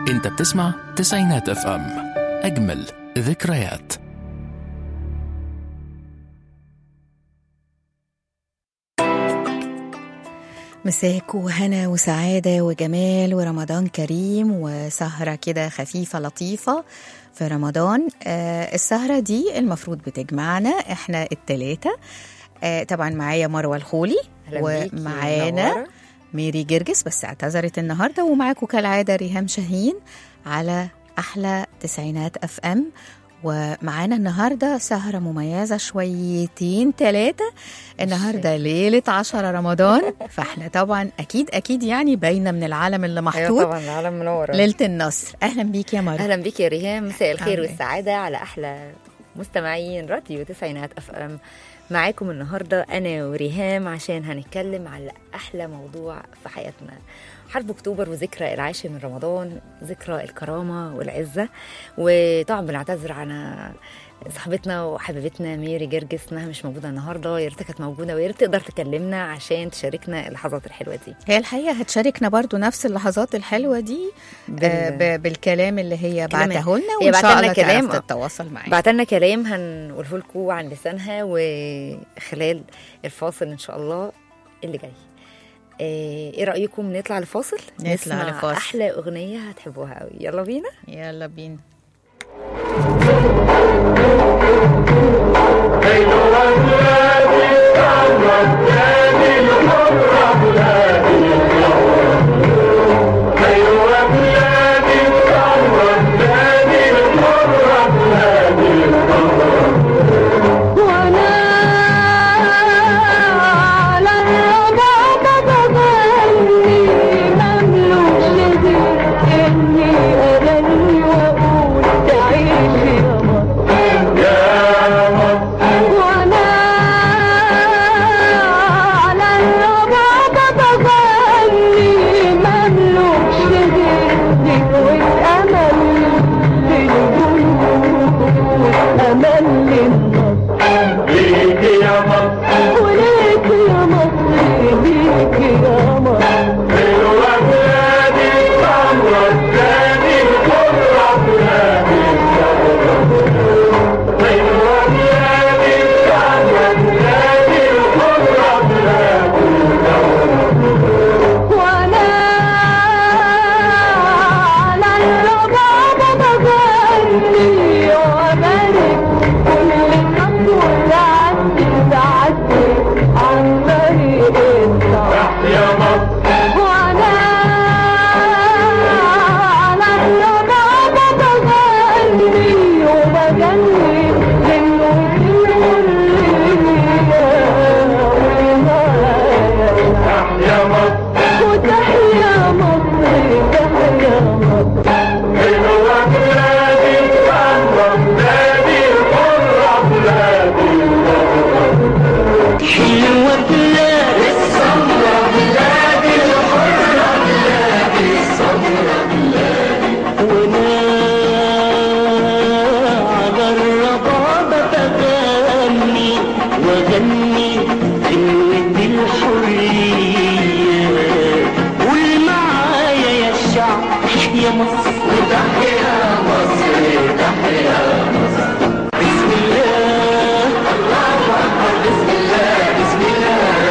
انت بتسمع تسعينات اف ام اجمل ذكريات مساكوا هنا وسعادة وجمال ورمضان كريم وسهرة كده خفيفة لطيفة في رمضان آه السهرة دي المفروض بتجمعنا احنا التلاتة آه طبعا معايا مروة الخولي أهلا بيكي، ومعانا منورة. ميري جرجس بس اعتذرت النهارده ومعاكم كالعاده ريهام شاهين على احلى تسعينات اف ام ومعانا النهارده سهره مميزه شويتين ثلاثه النهارده ليله عشرة رمضان فاحنا طبعا اكيد اكيد يعني باينه من العالم اللي ايوه محطوط طبعا العالم منور ليله النصر اهلا بيك يا مروه اهلا بيك يا ريهام مساء الخير عاملة إيه؟ والسعاده على احلى مستمعين راديو تسعينات اف ام معاكم النهارده انا وريهام عشان هنتكلم على احلى موضوع في حياتنا حرب اكتوبر وذكرى العاشر من رمضان ذكرى الكرامه والعزه وطبعا بنعتذر على صاحبتنا وحبيبتنا ميري جرجس انها مش موجوده النهارده يا ريتها كانت موجوده ويا ريت تقدر تكلمنا عشان تشاركنا اللحظات الحلوه دي هي الحقيقه هتشاركنا برضو نفس اللحظات الحلوه دي آه ب- بالكلام اللي هي كلام- بعته لنا هي وان شاء بعتلنا الله كلام، تعرف آه. تتواصل معانا بعت لنا كلام هنقوله لكم عن لسانها وخلال الفاصل ان شاء الله اللي جاي آه، ايه رايكم نطلع لفاصل نطلع نسمع لفاصل. احلى اغنيه هتحبوها قوي يلا بينا يلا بينا وانا على الربابة بغني مملوك شديد اني اغني واقول تعيش يا مصر وانا على الربابة بغني مملوك شديد والامل للجنود امل للنصر وليك يا مصر ليك يا مصر وانا على الربابة بغني وبارك كل خطوة تعدي تعدي عن طريق الصح يا مصر وانا على الربابة بغني وبغني للوجود وتحيا مصر تحيا مصر حلوة بلاد السمرة بلادي الحرة بلادي السمرة بلادي وانا على الربابة بغني واغني غنوة الحرية قول معايا يا الشعب يا مصر تحيا مصر تحيا مصر بسم الله الله أكبر بسم الله بسم الله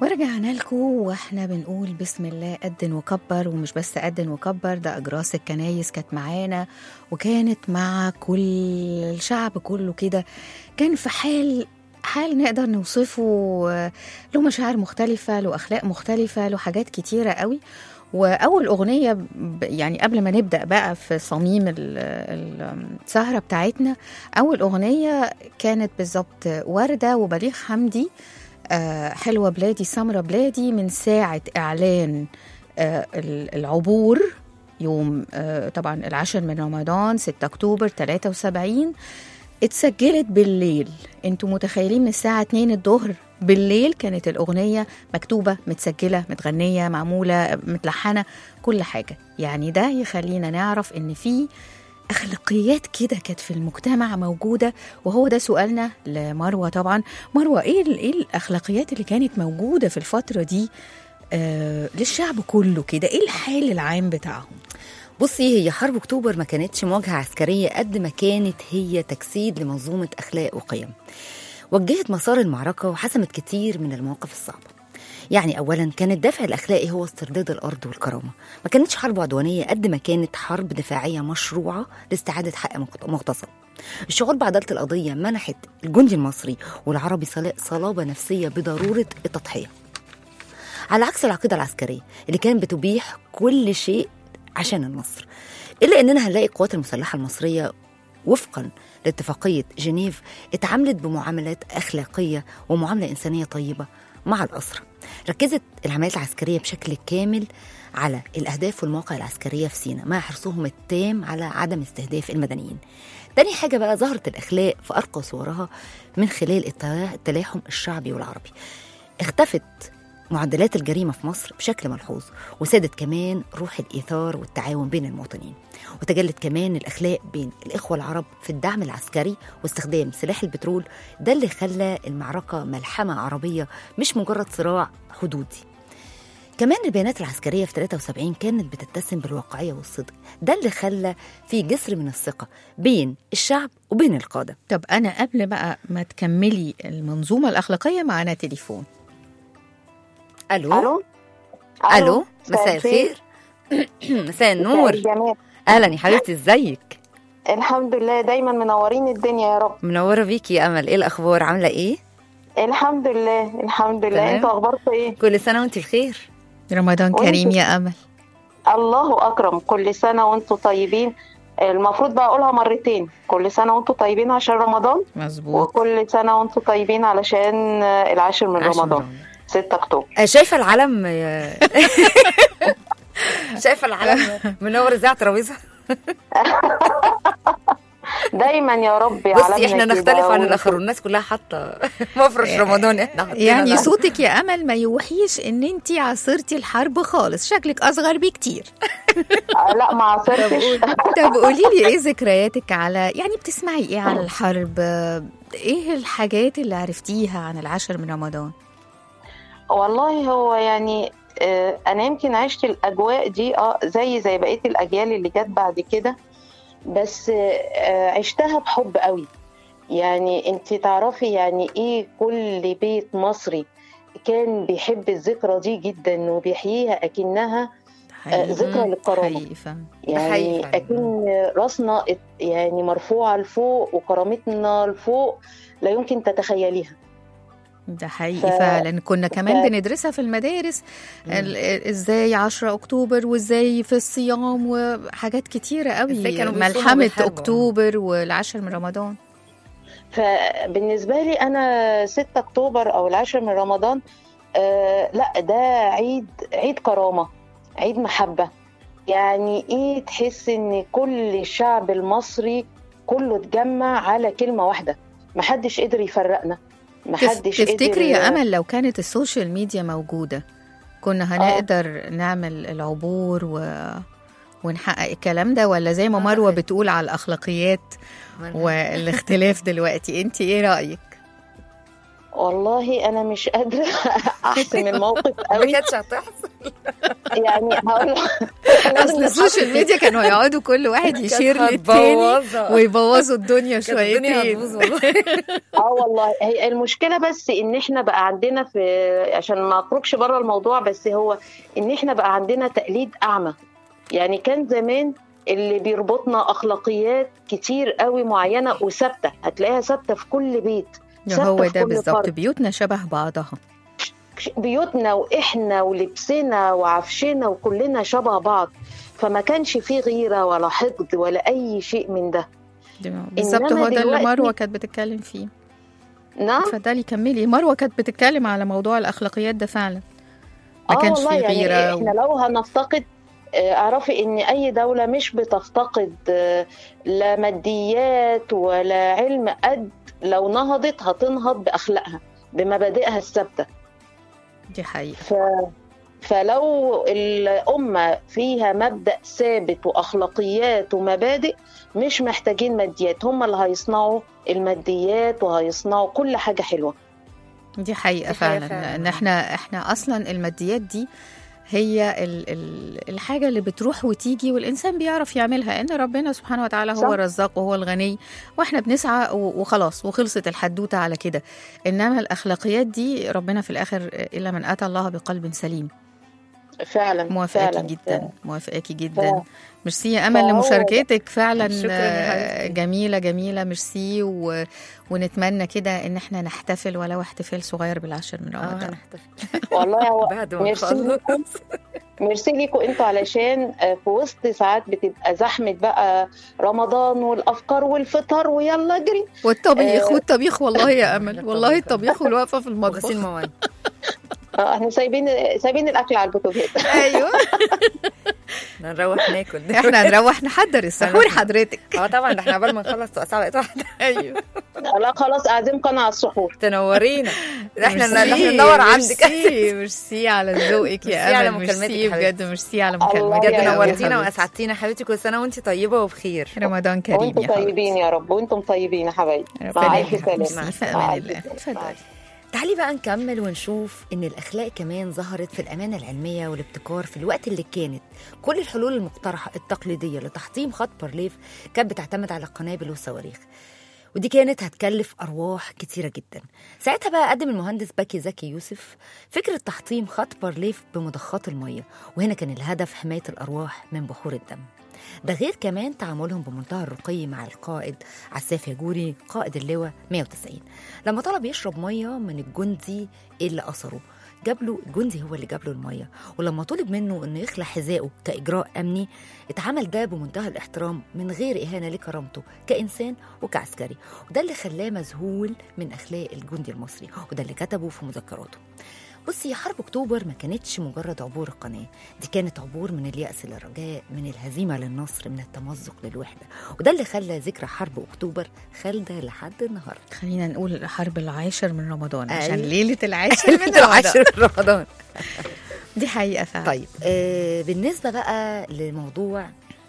ورجعنا لكم واحنا بنقول بسم الله قدن وكبر ومش بس قدن وكبر ده اجراس الكنايس كانت معانا وكانت مع كل الشعب كله كده كان في حال حال نقدر نوصفه آه، له مشاعر مختلفة له أخلاق مختلفة له حاجات كتيرة قوي وأول أغنية ب- يعني قبل ما نبدأ بقى في صميم ال- ال- السهرة بتاعتنا أول أغنية كانت بالظبط وردة وبليغ حمدي آه، حلوة بلادي سمرة بلادي من ساعة إعلان آه، ال- العبور يوم آه، طبعا العاشر من رمضان 6 أكتوبر 73 اتسجلت بالليل انتوا متخيلين من الساعة 2 الظهر بالليل كانت الأغنية مكتوبة متسجلة متغنية معمولة متلحنة كل حاجة يعني ده يخلينا نعرف ان في أخلاقيات كده كانت في المجتمع موجودة وهو ده سؤالنا لمروة طبعا مروة إيه, ال- إيه الأخلاقيات اللي كانت موجودة في الفترة دي آه للشعب كله كده إيه الحال العام بتاعهم بصي هي حرب اكتوبر ما كانتش مواجهه عسكريه قد ما كانت هي تجسيد لمنظومه اخلاق وقيم وجهت مسار المعركه وحسمت كتير من المواقف الصعبه يعني اولا كان الدافع الاخلاقي هو استرداد الارض والكرامه ما كانتش حرب عدوانيه قد ما كانت حرب دفاعيه مشروعه لاستعاده حق مغت- مغتصب الشعور بعداله القضيه منحت الجندي المصري والعربي صلا- صلابه نفسيه بضروره التضحيه على عكس العقيده العسكريه اللي كانت بتبيح كل شيء عشان النصر الا اننا هنلاقي القوات المسلحه المصريه وفقا لاتفاقيه جنيف اتعاملت بمعاملات اخلاقيه ومعامله انسانيه طيبه مع الاسرى ركزت العمليات العسكريه بشكل كامل على الاهداف والمواقع العسكريه في سيناء مع حرصهم التام على عدم استهداف المدنيين تاني حاجه بقى ظهرت الاخلاق في ارقى صورها من خلال التلا- التلاحم الشعبي والعربي اختفت معدلات الجريمة في مصر بشكل ملحوظ وسادت كمان روح الإيثار والتعاون بين المواطنين وتجلت كمان الأخلاق بين الإخوة العرب في الدعم العسكري واستخدام سلاح البترول ده اللي خلى المعركة ملحمة عربية مش مجرد صراع حدودي كمان البيانات العسكرية في 73 كانت بتتسم بالواقعية والصدق ده اللي خلى في جسر من الثقة بين الشعب وبين القادة طب أنا قبل بقى ما تكملي المنظومة الأخلاقية معانا تليفون ألو الو ألو مساء الخير مساء النور جميل أهلا يا حبيبتي ازيك الحمد لله دايما منورين الدنيا يا رب منورة بيكي يا أمل إيه الأخبار عاملة إيه؟ الحمد لله الحمد لله تمام. انتوا اخباركم ايه كل سنة وأنت بخير رمضان وانت- كريم يا أمل الله اكرم كل سنه وانتوا طيبين المفروض بقى اقولها مرتين كل سنه وانتوا طيبين عشان رمضان مظبوط وكل سنه وانتوا طيبين علشان العاشر من عشان رمضان 6 اكتوبر آه، شايفة العلم يا- شايفة العلم منور ازاي على الترابيزة دايما يا رب بصي علمنا احنا كده نختلف عن وانتوا- الآخر والناس كلها حاطة مفرش رمضان احنا حاطين يعني على- صوتك يا أمل ما يوحيش إن أنت عاصرتي الحرب خالص شكلك أصغر بكتير آه، لا ما عصرتش طب قولي لي إيه ذكرياتك على يعني بتسمعي إيه عن الحرب إيه الحاجات اللي عرفتيها عن العاشر من رمضان والله هو يعني آه، انا يمكن عشت الاجواء دي اه زي زي بقيه الاجيال اللي جت بعد كده بس آه، عشتها بحب قوي يعني انت تعرفي يعني ايه كل بيت مصري كان بيحب الذكرى دي جدا وبيحييها اكنها آه، ذكرى للكرامه حقيقي فعلا يعني حقيقي فعلا. اكن راسنا ات- يعني مرفوعه لفوق وكرامتنا لفوق لا يمكن تتخيليها ده حقيقي ف- فعلا كنا كمان ف- بندرسها في المدارس ال- ازاي 10 اكتوبر وازاي في الصيام وحاجات كتيره إزاي قوي كانوا بيصوموا ملحمه وبيحاربوا. اكتوبر والعاشر من رمضان فبالنسبة لي أنا 6 أكتوبر أو العاشر من رمضان آه لا ده عيد عيد كرامة عيد محبة يعني إيه تحس إن كل الشعب المصري كله اتجمع على كلمة واحدة محدش قدر يفرقنا تف- محدش تفتكري قدر يا امل لو كانت السوشيال ميديا موجوده كنا هنقدر نعمل العبور و... ونحقق الكلام ده ولا زي ما مروه أعتقد. بتقول على الاخلاقيات والاختلاف دلوقتي انت ايه رايك والله انا مش قادره احسم الموقف ما قوي كانتش هتحصل يعني هقول اصل السوشيال ميديا كانوا يقعدوا كل واحد يشير كانت للتاني هتبوظها. ويبوظوا الدنيا كانت الدنيا شويتين هتبوظ والله اه والله هي المشكله بس ان احنا بقى عندنا في عشان ما اخرجش بره الموضوع بس هو ان احنا بقى عندنا تقليد اعمى يعني كان زمان اللي بيربطنا اخلاقيات كتير قوي معينه وثابته هتلاقيها ثابته في كل بيت ثابتة هو في ده كل بالظبط فرد. بيوتنا شبه بعضها بيوتنا واحنا ولبسنا وعفشنا وكلنا شبه بعض فما كانش فيه غيره ولا حقد ولا اي شيء من ده بالظبط هو ده اللي دلوقتي- مروه كانت بتتكلم فيه نعم اتفضلي كملي مروه كانت بتتكلم على موضوع الاخلاقيات ده فعلا ما اه كانش والله فيه يعني غيره احنا لو هنفتقد آه، اعرفي ان اي دوله مش بتفتقد آه، لا ماديات ولا علم قد لو نهضت هتنهض باخلاقها بمبادئها الثابته دي حقيقه ف... فلو الأمة فيها مبدأ ثابت وأخلاقيات ومبادئ مش محتاجين ماديات هم اللي هيصنعوا الماديات وهيصنعوا كل حاجة حلوة دي حقيقه دي حقيقة فعلا فعلا. ان احنا احنا اصلا الماديات دي هي ال ال الحاجة اللي بتروح وتيجي والإنسان بيعرف يعملها إن ربنا سبحانه وتعالى هو صح. الرزاق وهو الغني وإحنا بنسعى و- وخلاص وخلصت الحدوتة على كده إنما الأخلاقيات دي ربنا في الآخر إلا من أتى الله بقلب سليم فعلا موافقاكي فعلا جدا موافقاكي جدا فعلا. ميرسي يا امل فهو- لمشاركتك فعلا شكراً يا آه، حبيبتي. جميله جميله ميرسي و... ونتمنى كده ان احنا نحتفل ولو احتفال صغير بالعشر من اه رمضان هنحتفل والله هو بعد ما ميرسي نخلص لكم ميرسي ليكم انتوا علشان آه، في وسط ساعات بتبقى زحمة بقى رمضان والأفكار والفطار ويلا اجري والطبيخ آه. والطبيخ والله يا امل والله الطبيخ والوقفه في وغسيل المطبخ مواعين اه احنا سايبين سايبين الأكل على البوتاجاز ايوه نروح ناكل احنا نروح نحضر السحور حضرتك اه طبعا ده احنا قبل ما نخلص تبقى ساعه بقت واحده ايوه لا خلاص أعزمكم على السحور تنورينا احنا احنا ميرسي، ندور عندك ميرسي ميرسي على ذوقك ميرسي يا على امل مكالمتك ميرسي يا بجد حبيبتي. ميرسي على الله مكالمتك بجد يا يا نورتينا حبيبتي. واسعدتينا حبيبتي كل سنه وانت طيبه وبخير رمضان كريم وانتم يا حبيبتي طيبين يا رب وانتم طيبين يا حبايبي مع ربنا ألف يخليك. سلامة ميرسي، في مع امان ألف الله سلامة. اتفضلي تعالي بقى نكمل ونشوف ان الاخلاق كمان ظهرت في الامانه العلميه والابتكار في الوقت اللي كانت كل الحلول المقترحه التقليديه لتحطيم خط بارليف كانت بتعتمد على القنابل والصواريخ ودي كانت هتكلف ارواح كتيره جدا ساعتها بقى قدم المهندس بكي زكي يوسف فكره تحطيم خط بارليف بمضخات الميه وهنا كان الهدف حمايه الارواح من بحور الدم ده غير كمان تعاملهم بمنتهى الرقي مع القائد عساف ياجوري قائد اللواء 190 لما طلب يشرب ميه من الجندي اللي أسره جاب له الجندي هو اللي جاب له الميه ولما طلب منه انه يخلع حذائه كاجراء امني اتعمل ده بمنتهى الاحترام من غير اهانه لكرامته كانسان وكعسكري وده اللي خلاه مذهول من اخلاق الجندي المصري وده اللي كتبه في مذكراته بصي حرب اكتوبر ما كانتش مجرد عبور القناه دي كانت عبور من الياس للرجاء من الهزيمه للنصر من التمزق للوحده وده اللي خلى ذكرى حرب اكتوبر خالده لحد النهارده خلينا نقول حرب العاشر من رمضان عشان أيوة. ليلة العاشر من من العاشر رمضان من رمضان دي حقيقة فعلا طيب آه بالنسبه بقى لموضوع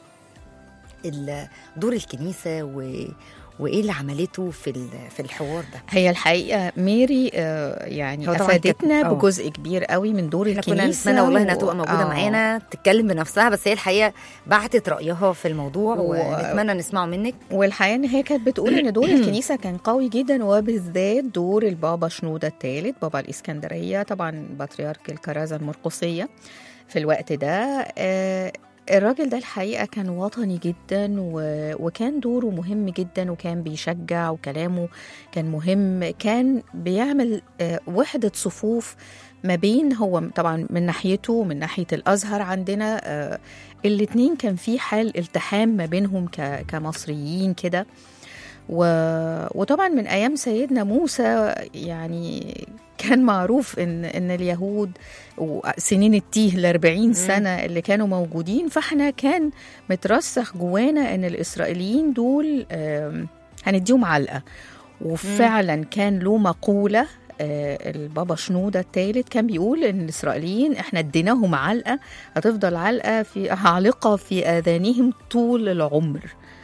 ال- دور الكنيسه و... وايه اللي عملته في ال- في الحوار ده هي الحقيقة ميري آه، يعني هو طبعاً كانت- أفادتنا آه. بجزء كبير قوي من دور احنا كنا الكنيسة نتمنى والله انها و- تبقى موجوده آه. معانا تتكلم بنفسها بس هي الحقيقه بعتت رايها في الموضوع و- ونتمنى نسمعه منك والحقيقة إن هي كانت بتقول إن دور الكنيسة كان قوي جدا وبالذات دور البابا شنودة الثالث بابا الإسكندرية طبعا بطريرك الكرازة المرقسية في الوقت ده آه، الراجل ده الحقيقة كان وطني جدا و- وكان دوره مهم جدا وكان بيشجع وكلامه كان مهم كان بيعمل آه، وحدة صفوف ما بين هو طبعا من ناحيته ومن ناحية الأزهر عندنا آه، الاتنين كان في حال التحام ما بينهم ك- كمصريين كده و... وطبعا من ايام سيدنا موسى يعني كان معروف ان ان اليهود وسنين التيه ال 40 سنه اللي كانوا موجودين فاحنا كان مترسخ جوانا ان الاسرائيليين دول آم، هنديهم علقه وفعلا كان له مقوله آه، البابا شنودة الثالث كان بيقول ان الاسرائيليين احنا اديناهم علقه هتفضل علقه في عالقه في اذانهم طول العمر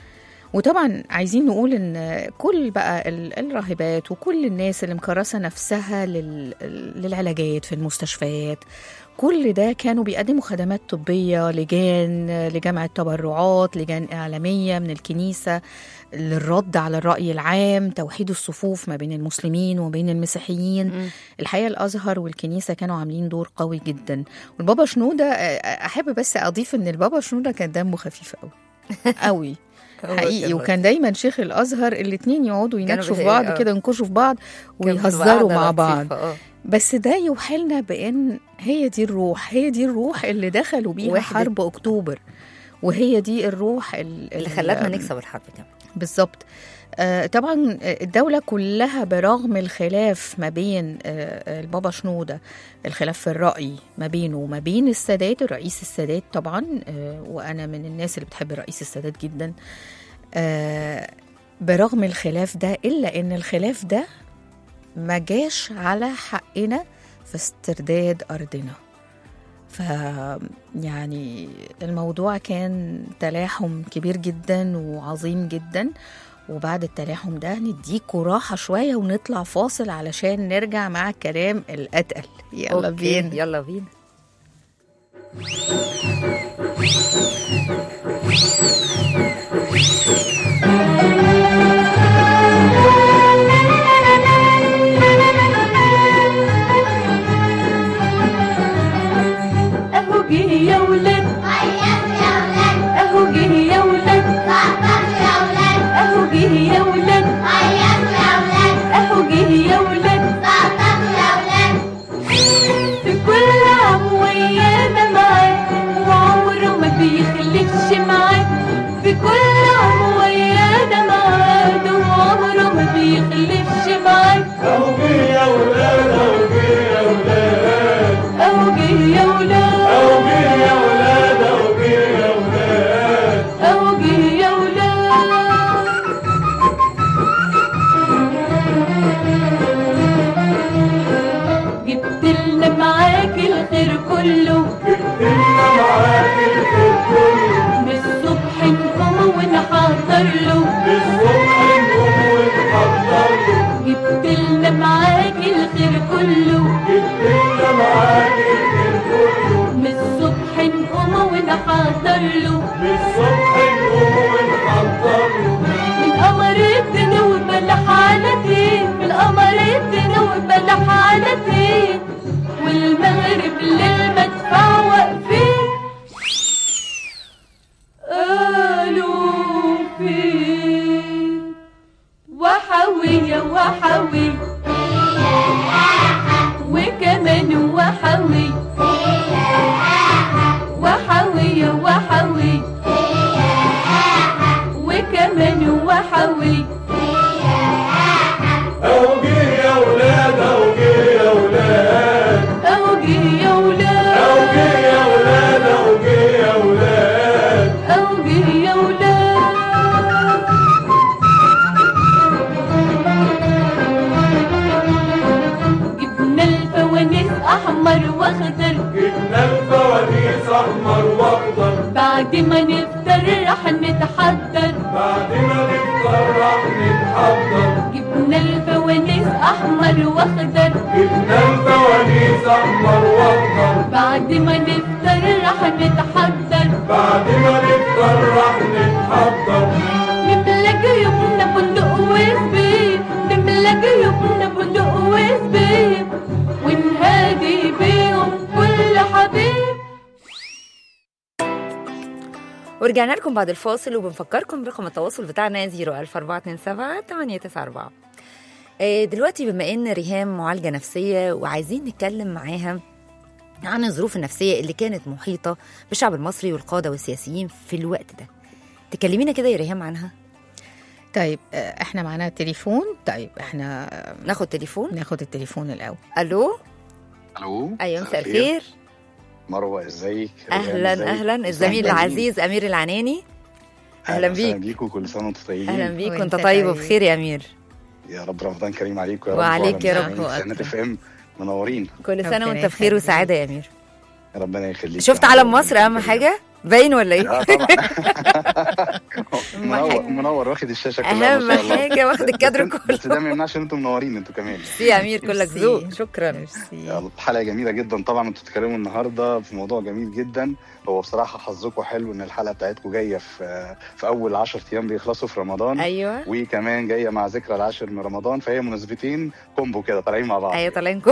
وطبعا عايزين نقول ان كل بقى ال- الراهبات وكل الناس اللي مكرسه نفسها لل- للعلاجات في المستشفيات كل ده كانوا بيقدموا خدمات طبيه لجان لجمع التبرعات لجان اعلاميه من الكنيسه للرد على الراي العام توحيد الصفوف ما بين المسلمين وبين المسيحيين مم. الحقيقه الازهر والكنيسه كانوا عاملين دور قوي جدا والبابا شنوده آه، احب بس اضيف ان البابا شنوده كان دمه خفيف قوي قوي حقيقي وكان دايما شيخ الازهر الاثنين يقعدوا يناقشوا في بي- بعض آه. كده ينكشوا في بعض كان بتبقى ويهزروا قاعدة مع لطيفة، بعض اه بس ده يوحلنا بان هي دي الروح هي دي الروح اللي دخلوا بيها وحدة. حرب اكتوبر وهي دي الروح ال- اللي ال- خلتنا نكسب الحرب كمان بالظبط آه، طبعا الدولة كلها برغم الخلاف ما بين آه، البابا شنودة الخلاف في الرأي ما بينه وما بين السادات الرئيس السادات طبعا آه، وأنا من الناس اللي بتحب الرئيس السادات جدا آه، برغم الخلاف ده إلا إن الخلاف ده ما جاش على حقنا في استرداد أرضنا ف يعني الموضوع كان تلاحم كبير جدا وعظيم جدا وبعد التلاحم ده نديكوا راحة شوية ونطلع فاصل علشان نرجع مع الكلام الأتقل يلا أوكي، بينا يلا بينا اهو جه يا ولاد اهو جه يا ولاد اهو جه يا ولاد اهو جه يا ولاد في كل عام ويانا معاه وعمره ما بيخلفش معاه في كل عام ويانا معاه وعمره ما بيخلفش معاه اهو جه يا ولاد اهو جه يا ولاد جبت لنا معاك الخير كله من الصبح نقوم ونحضر له جبت لنا معاك الخير كله من الصبح نقوم ونحضر له من قمر الدنيا بلحالتي من قمر الدنيا بلحالتي والمغرب للمدفع واقفين قالوا فين وحوية وحوي وكمان وحوي وحوية وحوي وكمان وحوي أهو جه يا ولاد أهو جه يا ولاد جبنا الفوانيس أحمر وأخضر بعد ما نفطر رح نتحضر جبنا الفوانيس أحمر وأخضر بعد ما نفطر رح نتحضر نملى جيوبنا بندق وزبيب نملى جيوبنا بندق وزبيب ونهادي بيهم كل حبيب ورجعنا لكم بعد الفاصل وبنفكركم برقم التواصل بتاعنا 00427 894 آه، دلوقتي بما ان ريهام معالجه نفسيه وعايزين نتكلم معاها عن الظروف النفسيه اللي كانت محيطه بالشعب المصري والقاده والسياسيين في الوقت ده تكلمينا كده يا ريهام عنها طيب آه، احنا معانا تليفون طيب احنا ناخد تليفون ناخد التليفون الأول الو الو ايوه مساء الخير مروه ازيك ريهام اهلا إزيك؟ اهلا الزميل أهلاً العزيز امير العناني أهلاً بيك. بيك وكل سنه وانتم طيبين اهلا بيك وأنت وانت طيب طيب. وبخير يا امير يا رب رمضان كريم عليكم يا رب وعليك يا رب وأكرم. اف ام منورين كل سنه ربنا وانت بخير يخليك. وسعاده يا امير ربنا يخليك شفت يا علم رب. مصر اهم حاجه باين ولا ايه اه طبعا منور منور واخد الشاشه كلها اهم ما شاء الله حاجه واخد الكادر بس كله ده ما يمنعش ان انتم منورين انتوا كمان ميرسي يا امير كلك ميرسي. ذوق شكرا ميرسي يلا، حلقه جميله جدا طبعا انتوا بتتكلموا النهارده في موضوع جميل جدا هو بصراحه حظكم حلو ان الحلقه بتاعتكم جايه في في اول 10 ايام بيخلصوا في رمضان ايوه وكمان جايه مع ذكرى العاشر من رمضان فهي مناسبتين كومبو كده طالعين مع بعض ايوه طالعينكم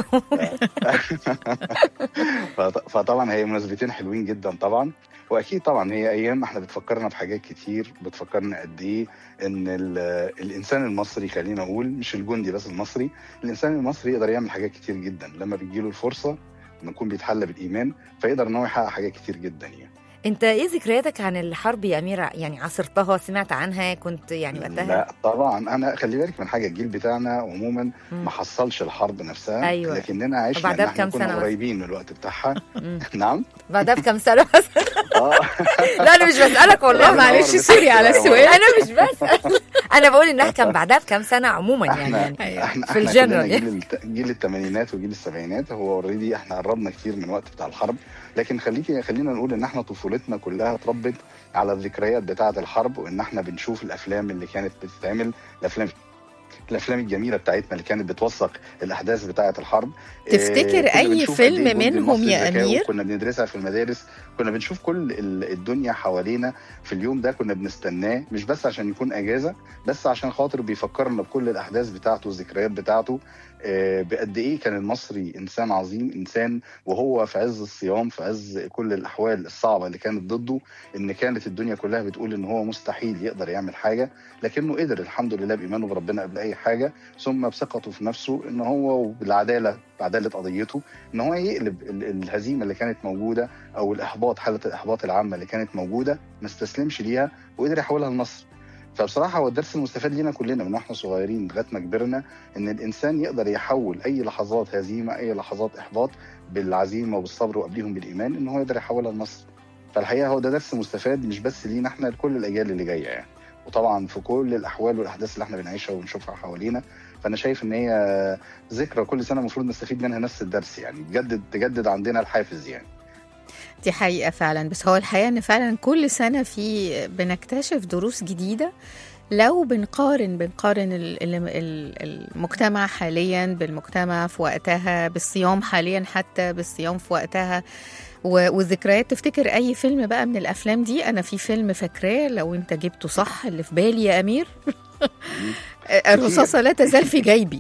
فط- فطبعا هي مناسبتين حلوين جدا طبعا واكيد طبعا هي ايام احنا بتفكرنا بحاجات كتير بتفكرنا قد ايه ان ال- الانسان المصري خلينا اقول مش الجندي بس المصري الانسان المصري يقدر يعمل حاجات كتير جدا لما بتجيله الفرصه انه يكون بيتحلى بالايمان فيقدر ان هو يحقق حاجات كتير جدا يعني انت ايه ذكرياتك عن الحرب يا امير يعني عاصرتها سمعت عنها كنت يعني وقتها لا طبعا انا خلي بالك من حاجه الجيل بتاعنا عموما مم. ما حصلش الحرب نفسها أيوة. لكننا عشنا وبعدها ان احنا بكام سنة كنا مثلا؟ قريبين من الوقت بتاعها مم. نعم بعدها بكام سنه مثلا اه لا انا مش بسالك والله لا، معلش منور سوري على بتسأل. السؤال انا مش بسال انا بقول انها كان بعدها بكام سنه عموما يعني, احنا يعني. أيوة. احنا في احنا الجنرال كلنا يعني. جيل الت- جيل الثمانينات وجيل السبعينات هو اوريدي احنا قربنا كتير من الوقت بتاع الحرب لكن خليكي خلينا نقول ان احنا طفولتنا كلها اتربت على الذكريات بتاعه الحرب وان احنا بنشوف الافلام اللي كانت بتتعمل الافلام الافلام الجميله بتاعتنا اللي كانت بتوثق الاحداث بتاعه الحرب تفتكر آه، كنا أي بنشوف فيلم قد إيه الجندي منهم المصري يا ذكاؤه، أمير؟ كنا بندرسها في المدارس كنا بنشوف كل ال- الدنيا حوالينا في اليوم ده كنا بنستناه مش بس عشان يكون اجازه بس عشان خاطر بيفكرنا بكل الاحداث بتاعته والذكريات بتاعته آه، بقد ايه كان المصري انسان عظيم انسان وهو في عز الصيام في عز كل الاحوال الصعبه اللي كانت ضده ان كانت الدنيا كلها بتقول ان هو مستحيل يقدر يعمل حاجه لكنه قدر الحمد لله بايمانه بربنا قبل اي حاجه ثم بثقته في نفسه ان هو بالعداله بعداله قضيته ان هو يقلب ال- الهزيمه اللي كانت موجوده او الاحباط حاله الاحباط العامه اللي كانت موجوده ما استسلمش ليها وقدر يحولها لنصر فبصراحه هو الدرس المستفاد لينا كلنا من واحنا صغيرين لغايه ما كبرنا ان الانسان يقدر يحول اي لحظات هزيمه اي لحظات احباط بالعزيمه وبالصبر وقبليهم بالايمان ان هو يقدر يحولها لنصر فالحقيقه هو ده درس مستفاد مش بس لينا احنا لكل الاجيال اللي جايه يعني وطبعا في كل الاحوال والاحداث اللي احنا بنعيشها ونشوفها حوالينا فانا شايف ان هي ذكرى كل سنه المفروض نستفيد منها نفس الدرس يعني تجدد تجدد عندنا الحافز يعني دي حقيقة فعلا بس هو الحقيقة ان فعلا كل سنة في بنكتشف دروس جديدة لو بنقارن بنقارن ال- ال- ال- المجتمع حاليا بالمجتمع في وقتها بالصيام حاليا حتى بالصيام في وقتها و- والذكريات تفتكر اي فيلم بقى من الافلام دي انا في فيلم فاكراه لو انت جبته صح اللي في بالي يا امير الرصاصة لا تزال في جيبي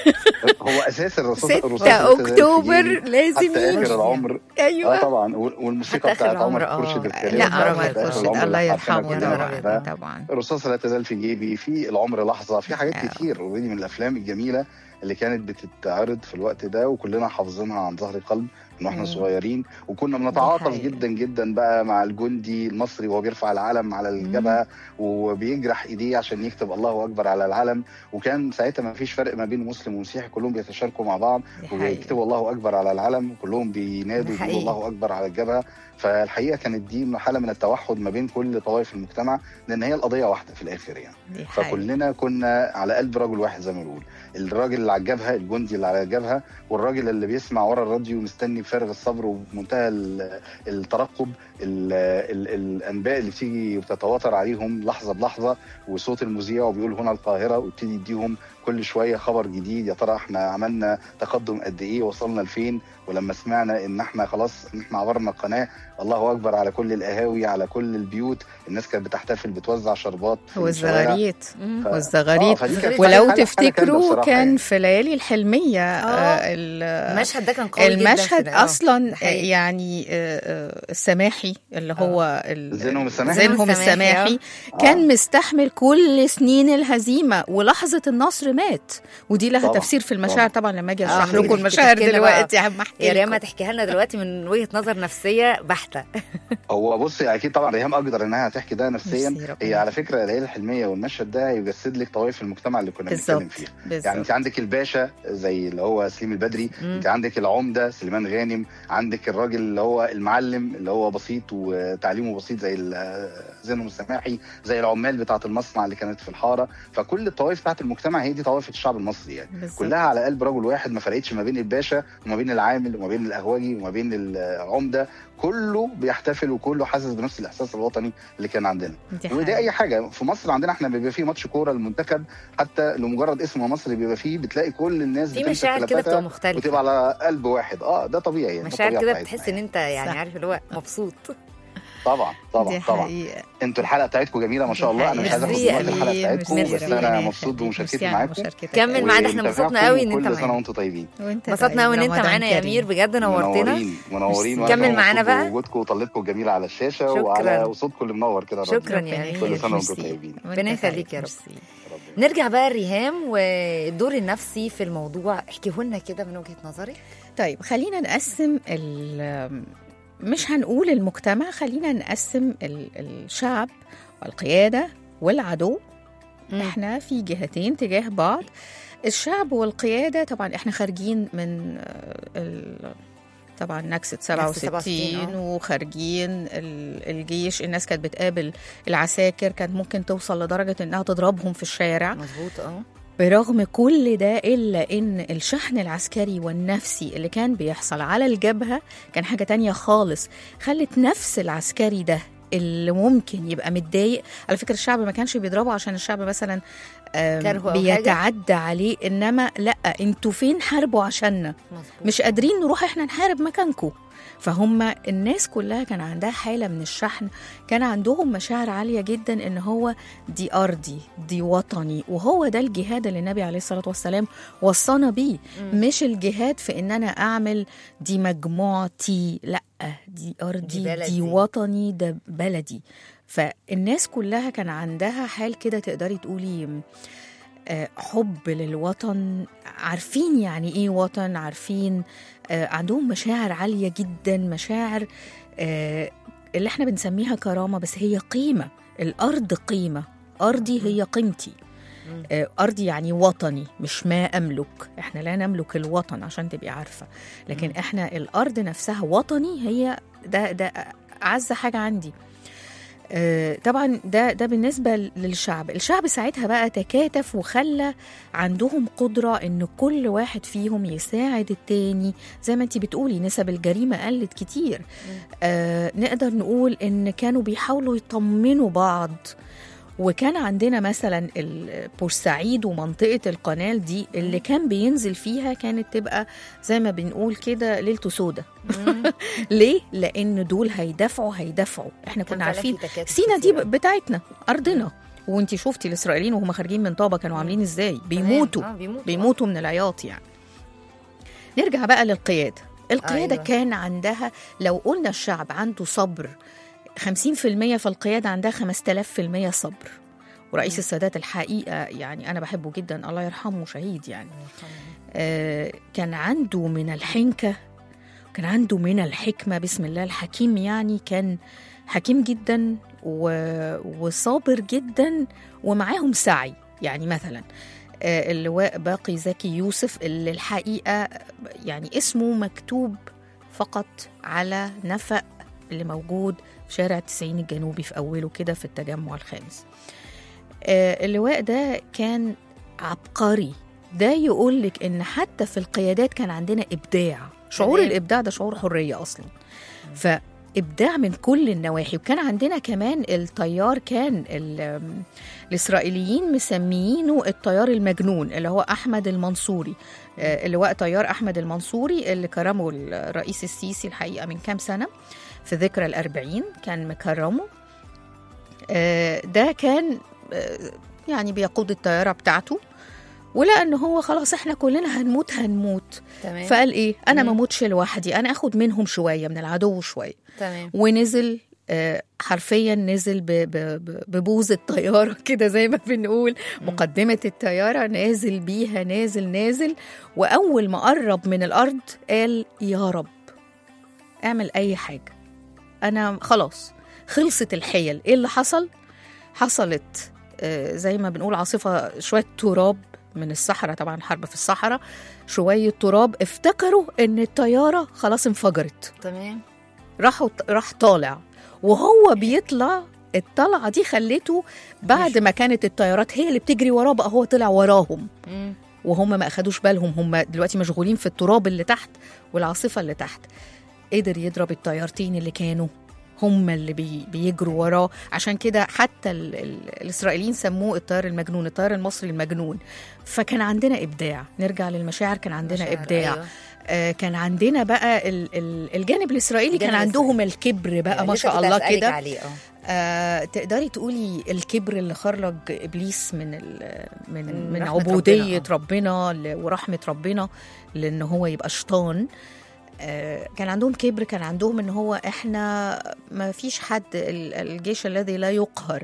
هو اساس الرصاص 6 الرصاص اللي تزال في اكتوبر جيبي لازم حتى يجي اخر العمر اه ايوه طبعا وال- والموسيقى حتى آخر بتاعت عمر العمر، آه. خورشيد الكريم لا بتاعت عمر آخر خورشيد العمر الله اللي عارفينها يرحمه كلنا طبعا. بقى. طبعا الرصاصة لا تزال في جيبي في العمر لحظة في حاجات آه. كتير اوريدي من الأفلام الجميلة اللي كانت بتتعرض في الوقت ده وكلنا حافظينها عن ظهر قلب من واحنا مم. صغيرين وكنا بنتعاطف حقيقة. جدا جدا بقى مع الجندي المصري وهو بيرفع العلم على الجبهة وبيجرح ايديه عشان يكتب الله اكبر على العلم وكان ساعتها ما فيش فرق ما بين مسلم ومسيحي كلهم بيتشاركوا مع بعض دي حقيقة. وبيكتبوا الله اكبر على العلم وكلهم بينادوا ده ويقولوا حقيقي. الله اكبر على الجبهه فالحقيقه كانت دي حاله من التوحد ما بين كل طوائف المجتمع لان هي القضيه واحده في الاخر يعني دي حقيقة. فكلنا كنا على قلب رجل واحد زي ما بنقول الراجل اللي على الجبهه الجندي اللي على الجبهه والراجل اللي بيسمع ورا الراديو مستني بفارغ الصبر وبمنتهى ال- الترقب ال ال الانباء اللي بتيجي وتتواتر عليهم لحظه بلحظه وصوت المذيع وبيقول هنا القاهره ويبتدي يديهم كل شويه خبر جديد يا ترى احنا عملنا تقدم قد ايه وصلنا لفين ولما سمعنا ان احنا خلاص ان احنا عبرنا القناه الله اكبر على كل القهاوي على كل البيوت الناس كانت بتحتفل بتوزع شربات في الشوارع. والزغاريت مم. ف- والزغاريت آه، فدي كانت ولو حاجة- حاجة كاملة تفتكروا بصراحة كان يعني. في ليالي الحلمية آه. آه، ال- المشهد ده كان قوي جدا المشهد في ده. آه. اصلا ده حقيقي. يعني آه، آه، السماحي اللي هو ال- زينهم السماحي؟ زينهم السماحي، السماحي آه. كان مستحمل كل سنين الهزيمه ولحظه النصر مات ودي لها طبعا، تفسير في المشاعر طبعا لما اجي آه، اشرح تيجي لكم تحكي- المشاعر تحكي لنا دلوقتي يا عم احكي يا ريما لكم. تحكيها لنا دلوقتي من وجهه نظر نفسيه بحته هو بصي اكيد طبعا ريهام اقدر انها تحكي ده نفسيا ميرسي ربنا هي على فكره الليله الحلميه والمشهد ده هيجسد لك طوائف المجتمع اللي كنا بنتكلم بالظبط فيها يعني بالظبط انت عندك الباشا زي اللي هو سليم البدري مم. انت عندك العمده سليمان غانم عندك الراجل اللي هو المعلم اللي هو بسيط وتعليمه بسيط زي ال- زينهم السماحي زي العمال بتاعه المصنع اللي كانت في الحاره فكل الطوائف بتاعه المجتمع هي دي طوائف الشعب المصري يعني بالظبط. كلها على قلب رجل واحد ما فرقتش ما بين الباشا وما بين العامل وما بين القهوجي وما بين العمده كله بيحتفل وكله حاسس بنفس الاحساس الوطني اللي كان عندنا دي ودي حقيقة. اي حاجه في مصر عندنا احنا بيبقى فيه ماتش كوره المنتخب حتى لمجرد اسم مصر بيبقى فيه بتلاقي كل الناس في بتمسك مشاعر كده خلافتها بتبقى مختلفه وتبقى على قلب واحد اه ده طبيعي يعني ده مشاعر الطبيعة كده بتاعتنا بتحس ان يعني. انت يعني صح. عارف اللي هو مبسوط طبعا طبعا دي طبعا حقيقة انتوا الحلقه بتاعتكم جميله ما شاء الله انا مش عايز اخد ميرسي من وقت الحلقه أليم، بتاعتكم ميرسي بس ربنا انا يخليك. مبسوط بمشاركتي ميرسي على معاكم مشاركتك. كمل معانا احنا انبسطنا قوي ان انت كل سنه معانا وانتم طيبين وانت انبسطنا قوي ان طيب، انت رمضان معانا يا كريم. امير بجد نورتنا منورين منورين ميرسي. وأنا كمل معانا مبسوط بقى. بوجودكم وطلتكم الجميل على الشاشه شكراً. وعلى صوتكم اللي منور كده الراديو. شكراً يا ربنا أمير. يخليك. كل سنة وانتم ميرسي. طيبين. وانت ربنا يخليك طيب. يا رب. ميرسي. ربنا نرجع بقى لريهام والدور النفسي في الموضوع احكيه لنا كده من وجهه نظرك طيب خلينا نقسم ال مش هنقول المجتمع خلينا نقسم ال- الشعب والقيادة والعدو مم. احنا في جهتين تجاه بعض الشعب والقيادة طبعا احنا خارجين من آه، ال- طبعا نكسة 67 67 وخارجين ال- الجيش الناس كانت بتقابل العساكر كانت ممكن توصل لدرجة انها تضربهم في الشارع مظبوط اه برغم كل ده إلا إن الشحن العسكري والنفسي اللي كان بيحصل على الجبهة كان حاجة تانية خالص خلت نفس العسكري ده اللي ممكن يبقى متضايق على فكرة الشعب ما كانش بيضربه عشان الشعب مثلا آم، كرهه أو بيتعدى عليه إنما لأ انتوا فين حاربوا عشاننا مظبوط مش قادرين نروح احنا نحارب مكانكم فهم الناس كلها كان عندها حالة من الشحن كان عندهم مشاعر عالية جدا ان هو دي أرضي دي وطني وهو ده الجهاد اللي النبي عليه الصلاة والسلام وصانا بيه مش الجهاد في ان انا اعمل دي مجموعتي لا دي أرضي دي دي, بلدي. دي وطني ده بلدي فالناس كلها كان عندها حال كده تقدري تقولي آه، حب للوطن عارفين يعني ايه وطن عارفين آه، عندهم مشاعر عالية جدا مشاعر آه، اللي احنا بنسميها كرامة بس هي قيمة الأرض قيمة أرضي هي قيمتي آه، أرضي يعني وطني مش ما أملك احنا لا نملك الوطن عشان تبقي عارفة لكن احنا الأرض نفسها وطني هي ده ده أعز حاجة عندي آه، طبعا ده ده بالنسبه للشعب الشعب ساعتها بقى تكاتف وخلى عندهم قدره ان كل واحد فيهم يساعد التاني زي ما انت بتقولي نسب الجريمه قلت كتير آه نقدر نقول ان كانوا بيحاولوا يطمنوا بعض وكان عندنا مثلا ال- بورسعيد ومنطقه القنال دي اللي كان بينزل فيها كانت تبقى زي ما بنقول كده ليلته سودا ليه لان دول هيدافعوا هيدافعوا احنا كان كنا فعلاً عارفين في تكاتف سينا دي كتير. بتاعتنا ارضنا وانتي شفتي الاسرائيليين وهم خارجين من طابا كانوا عاملين ازاي بيموتوا تمام. آه، بيموتوا بيموتوا من العياط يعني نرجع بقى للقياده القياده أيوة. أيوة. كان عندها لو قلنا الشعب عنده صبر 50% فالقياده عندها 5000% صبر ورئيس السادات الحقيقه يعني انا بحبه جدا الله يرحمه شهيد يعني آه، كان عنده من الحنكة كان عنده من الحكمة بسم الله الحكيم يعني كان حكيم جدا و... وصابر جدا ومعاهم سعي يعني مثلا آه، اللواء باقي زكي يوسف اللي الحقيقة يعني اسمه مكتوب فقط على نفق اللي موجود في شارع التسعين الجنوبي في أوله كده في التجمع الخامس آه، اللواء ده كان عبقري ده يقول لك ان حتى في القيادات كان عندنا ابداع شعور تمام. الابداع ده شعور حريه اصلا فابداع من كل النواحي وكان عندنا كمان الطيار كان ال- الاسرائيليين مسميينه الطيار المجنون اللي هو احمد المنصوري آه، اللواء طيار احمد المنصوري اللي كرمه الرئيس السيسي الحقيقه من كام سنه في ذكرى الأربعين كان مكرمه آه، ده كان آه، يعني بيقود الطياره بتاعته ولقى ان هو خلاص احنا كلنا هنموت هنموت تمام فقال ايه انا ما مم. اموتش لوحدي انا اخد منهم شويه من العدو شويه تمام ونزل آه، حرفيا نزل ب- ب- ب- ببوز الطياره كده زي ما بنقول مقدمه الطياره نازل بيها نازل نازل واول ما قرب من الارض قال يا رب اعمل اي حاجه انا خلاص خلصت الحيل ايه اللي حصل حصلت آه، زي ما بنقول عاصفه شويه تراب من الصحراء طبعا حرب في الصحراء شويه تراب افتكروا ان الطياره خلاص انفجرت تمام راحوا راح طالع وهو بيطلع الطلعه دي خلته بعد ما كانت الطيارات هي اللي بتجري وراه بقى هو طلع وراهم مم. وهم ما اخدوش بالهم هم دلوقتي مشغولين في التراب اللي تحت والعاصفه اللي تحت قدر يضرب الطيارتين اللي كانوا هم اللي بي بيجروا وراه عشان كده حتى ال ال الاسرائيليين سموه الطيار المجنون الطيار المصري المجنون فكان عندنا ابداع نرجع للمشاعر كان عندنا مشاعر، ابداع أيوة. آه كان عندنا بقى ال ال الجانب الاسرائيلي كان الجانب عندهم الكبر بقى ما لسه شاء كنت الله هسألك كده عليه اه آه تقدري تقولي الكبر اللي خرج ابليس من ال من من من رحمة عبوديه ربنا، ربنا, ل- ورحمه ربنا لان هو يبقى شيطان آه كان عندهم كبر كان عندهم ان هو احنا ما فيش حد ال- الجيش الذي لا يقهر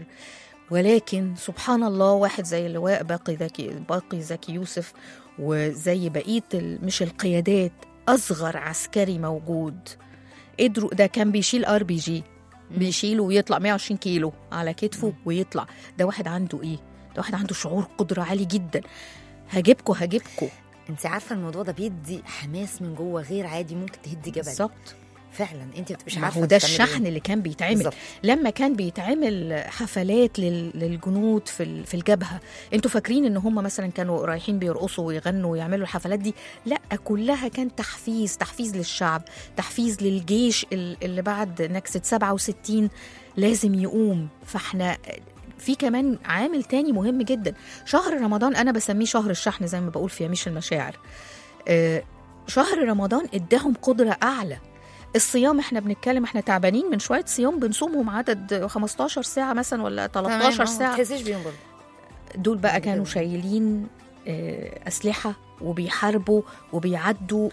ولكن سبحان الله واحد زي اللواء باقي ذكي باقي زكي يوسف وزي بقيه ال- مش القيادات اصغر عسكري موجود قدروا ده كان بيشيل ار بي جي بيشيله ويطلع 120 كيلو على كتفه ويطلع ده واحد عنده ايه ده واحد عنده شعور قدره عالي جدا هجيبكوا هجيبكوا انت عارفه الموضوع ده بيدي حماس من جوه غير عادي ممكن تهدي جبل بالظبط فعلا انت ما بتبقيش ما عارفه هو ده بتعملي الشحن إيه. اللي كان بيتعمل بالظبط. لما كان بيتعمل حفلات لل- للجنود في ال- في الجبهه انتوا فاكرين ان هم مثلا كانوا رايحين بيرقصوا ويغنوا ويعملوا الحفلات دي لا كلها كان تحفيز تحفيز للشعب تحفيز للجيش ال- اللي بعد نكسه 67 لازم يقوم فاحنا في كمان عامل تاني مهم جدا شهر رمضان انا بسميه شهر الشحن زي ما بقول في يميش المشاعر آه، شهر رمضان اداهم قدره اعلى الصيام احنا بنتكلم احنا تعبانين من شويه صيام بنصومهم عدد 15 ساعه مثلا ولا 13 تمام، اه، ساعه ما تحسيش بيهم برضه دول بقى يعني كانوا كده. شايلين آه، اسلحه وبيحاربوا وبيعدوا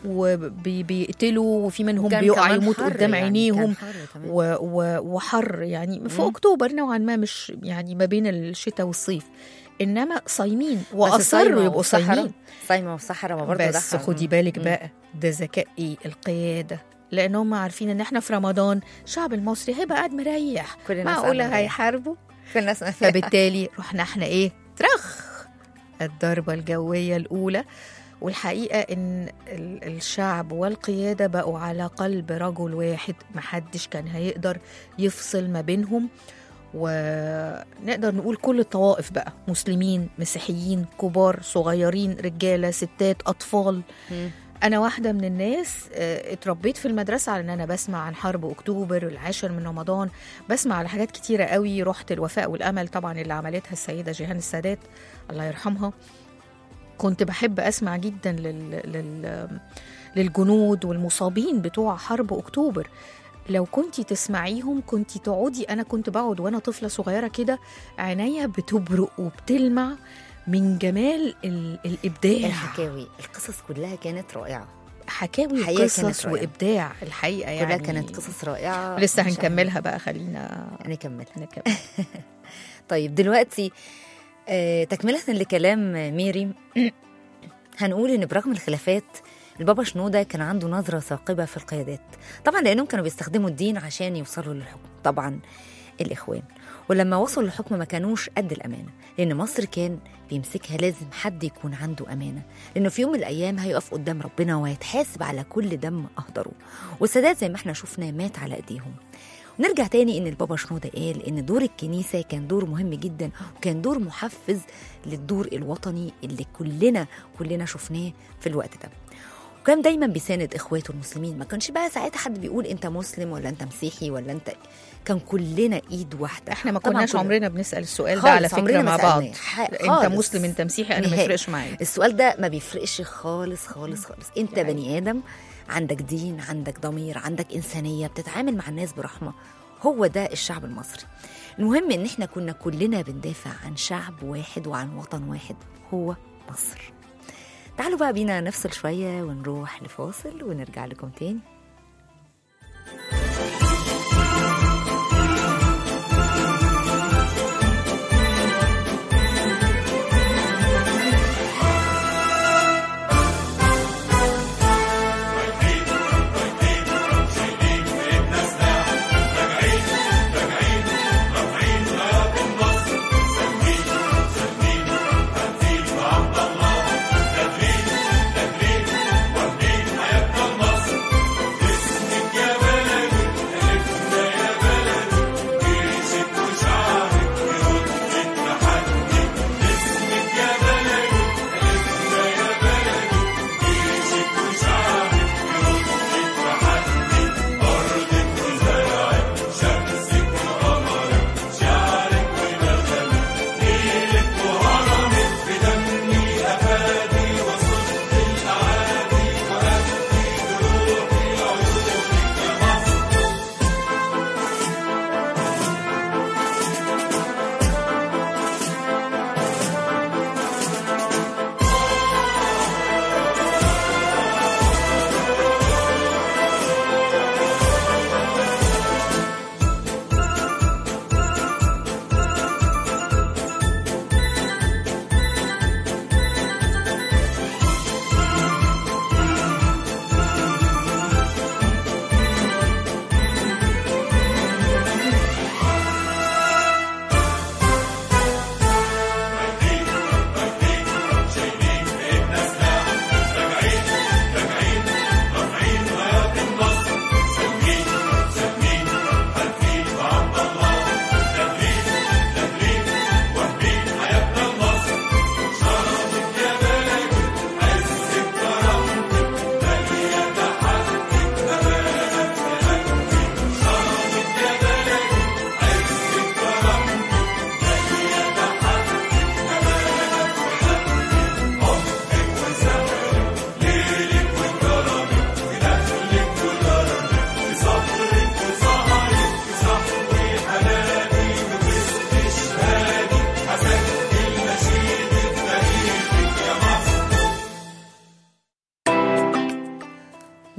وبيقتلوا وفي منهم وكان بيقع كمان يموت حر قدام يعني، عينيهم كان حر كمان. و و وحر يعني في مم. اكتوبر نوعا ما مش يعني ما بين الشتاء والصيف انما صايمين بس واصروا صايمة يبقوا وفي صحراء- صايمين صايمه وفي صحراء ما برضه ده بس حرام. خدي بالك مم. بقى ده ذكاء ايه القياده لان هم عارفين ان احنا في رمضان الشعب المصري هيبقى قاعد مريح كل الناس معقوله قاعدة مريحة. هيحاربوا كل الناس فبالتالي رحنا احنا ايه ترخ الضربة الجوية الأولى والحقيقة إن ال- الشعب والقيادة بقوا على قلب رجل واحد محدش كان هيقدر يفصل ما بينهم ونقدر نقول كل الطوائف بقى مسلمين مسيحيين كبار صغيرين رجالة ستات أطفال مم. أنا واحدة من الناس آه، اتربيت في المدرسة على إن أنا بسمع عن حرب أكتوبر العاشر من رمضان بسمع على حاجات كتيرة قوي رحت الوفاء والأمل طبعا اللي عملتها السيدة جيهان السادات الله يرحمها كنت بحب أسمع جدا لل... لل... للجنود والمصابين بتوع حرب أكتوبر لو كنتي تسمعيهم كنتي تقعدي أنا كنت بقعد وأنا طفلة صغيرة كده عينيا بتبرق وبتلمع من جمال ال... الإبداع الحكاوي القصص كلها كانت رائعه حكاوي حقيقة كانت قصص رائعة. وابداع الحقيقه يعني كلها كانت قصص رائعه لسه مش هنكملها بقى خلينا عارفة. نكمل نكمل طيب دلوقتي آه، تكملة لكلام ميري هنقول ان برغم الخلافات البابا شنودة كان عنده نظرة ثاقبة في القيادات طبعا لأنهم كانوا بيستخدموا الدين عشان يوصلوا للحكم طبعا الإخوان ولما وصلوا للحكم ما كانوش قد الأمانة لأن مصر كان بيمسكها لازم حد يكون عنده أمانة لأنه في يوم من الأيام هيقف قدام ربنا وهيتحاسب على كل دم أهدره والسادات زي ما احنا شفنا مات على أيديهم نرجع تاني ان البابا شنودة قال ان دور الكنيسة كان دور مهم جدا وكان دور محفز للدور الوطني اللي كلنا كلنا شفناه في الوقت ده وكان دايما بيساند اخواته المسلمين ما كانش بقى ساعتها حد بيقول انت مسلم ولا انت مسيحي ولا انت كان كلنا ايد واحده احنا ما طبعاً كناش كلنا. عمرنا بنسال السؤال ده خالص، على فكره عمرنا ما مع بعض سألناه. ح- انت خالص. مسلم انت مسيحي انا ما نهائي. يفرقش معايا السؤال ده ما بيفرقش خالص خالص خالص انت يعني. بني ادم عندك دين عندك ضمير عندك انسانيه بتتعامل مع الناس برحمه هو ده الشعب المصري المهم ان احنا كنا كلنا بندافع عن شعب واحد وعن وطن واحد هو مصر تعالوا بقى بينا نفصل شويه ونروح لفاصل ونرجع لكم تاني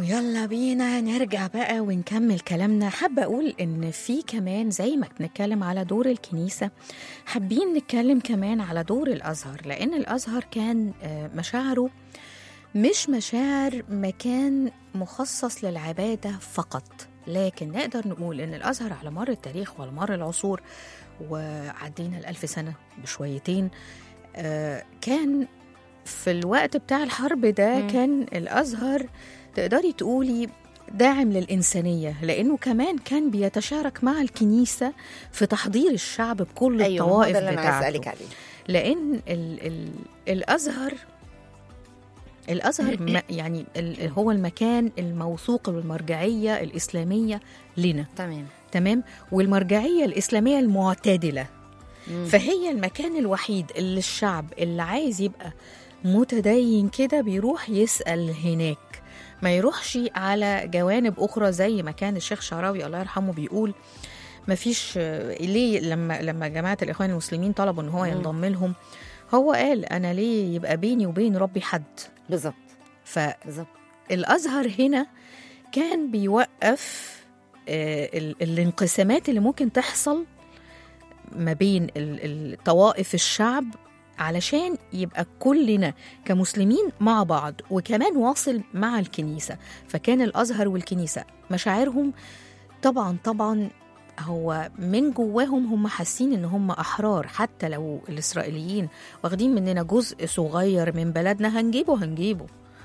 يلا بينا نرجع بقى ونكمل كلامنا حابة أقول إن في كمان زي ما بنتكلم على دور الكنيسة حابين نتكلم كمان على دور الأزهر لأن الأزهر كان آه، مشاعره مش مشاعر مكان مخصص للعبادة فقط لكن نقدر نقول إن الأزهر على مر التاريخ وعلى مر العصور وعدينا الألف سنة بشويتين آه، كان في الوقت بتاع الحرب ده مم. كان الأزهر تقدري تقولي داعم للإنسانية لأنه كمان كان بيتشارك مع الكنيسة في تحضير الشعب بكل ايوه ما هو الطوائف ده اللي انا عايز بتاعته اسالك عليه لان ال ال الازهر الازهر ما- يعني ال هو المكان الموثوق بالمرجعيه الاسلاميه لنا تمام تمام والمرجعيه الاسلاميه المعتدله مم. فهي المكان الوحيد اللي الشعب اللي عايز يبقى متدين كده بيروح يسال هناك ما يروحش على جوانب اخرى زي ما كان الشيخ شعراوي الله يرحمه بيقول ما فيش ليه لما لما جماعه الاخوان المسلمين طلبوا ان هو مم. ينضم لهم هو قال انا ليه يبقى بيني وبين ربي حد بالظبط فالازهر بالظبط هنا كان بيوقف آه، ال- الانقسامات اللي ممكن تحصل ما بين ال- الطوائف الشعب علشان يبقى كلنا كمسلمين مع بعض وكمان واصل مع الكنيسة فكان الأزهر والكنيسة مشاعرهم طبعا طبعا هو من جواهم هم حاسين ان هم احرار حتى لو الاسرائيليين واخدين مننا جزء صغير من بلدنا هنجيبه هنجيبه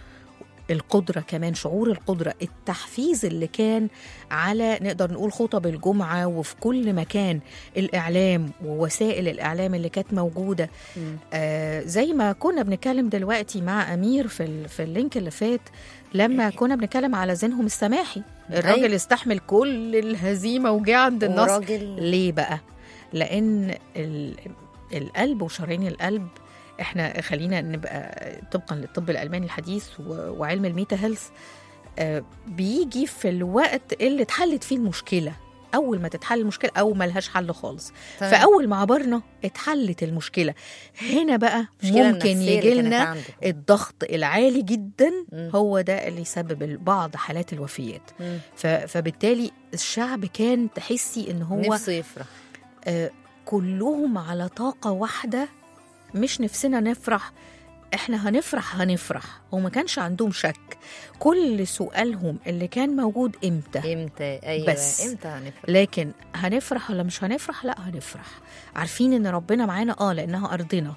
القدرة كمان شعور القدرة التحفيز اللي كان على نقدر نقول خطب الجمعة وفي كل مكان الإعلام ووسائل الإعلام اللي كانت موجودة مم. آه زي ما كنا بنتكلم دلوقتي مع أمير في, ال- في اللينك اللي فات لما كنا بنتكلم على زينهم السماحي الراجل أيوة. استحمل كل الهزيمة وجه عند النصر وراجل ليه بقى؟ لأن ال- القلب وشرايين القلب احنا خلينا نبقى طبقا للطب الألماني الحديث و- وعلم الميتا هيلث آه، بيجي في الوقت اللي اتحلت فيه المشكلة أول ما تتحل المشكلة أو ملهاش حل خالص تمام. فأول ما عبرنا اتحلت المشكلة هنا بقى المشكلة ممكن النفسية يجي اللي كانت لنا عنده. الضغط العالي جدا مم. هو ده اللي يسبب بعض حالات الوفيات مم. ف- فبالتالي الشعب كان تحسي ان هو نفسه يفرح آه، كلهم على طاقة واحدة مش نفسنا نفرح احنا هنفرح هنفرح هو ما كانش عندهم شك كل سؤالهم اللي كان موجود امتى امتى ايوه بس. امتى هنفرح لكن هنفرح ولا مش هنفرح لا هنفرح عارفين ان ربنا معانا اه لانها ارضنا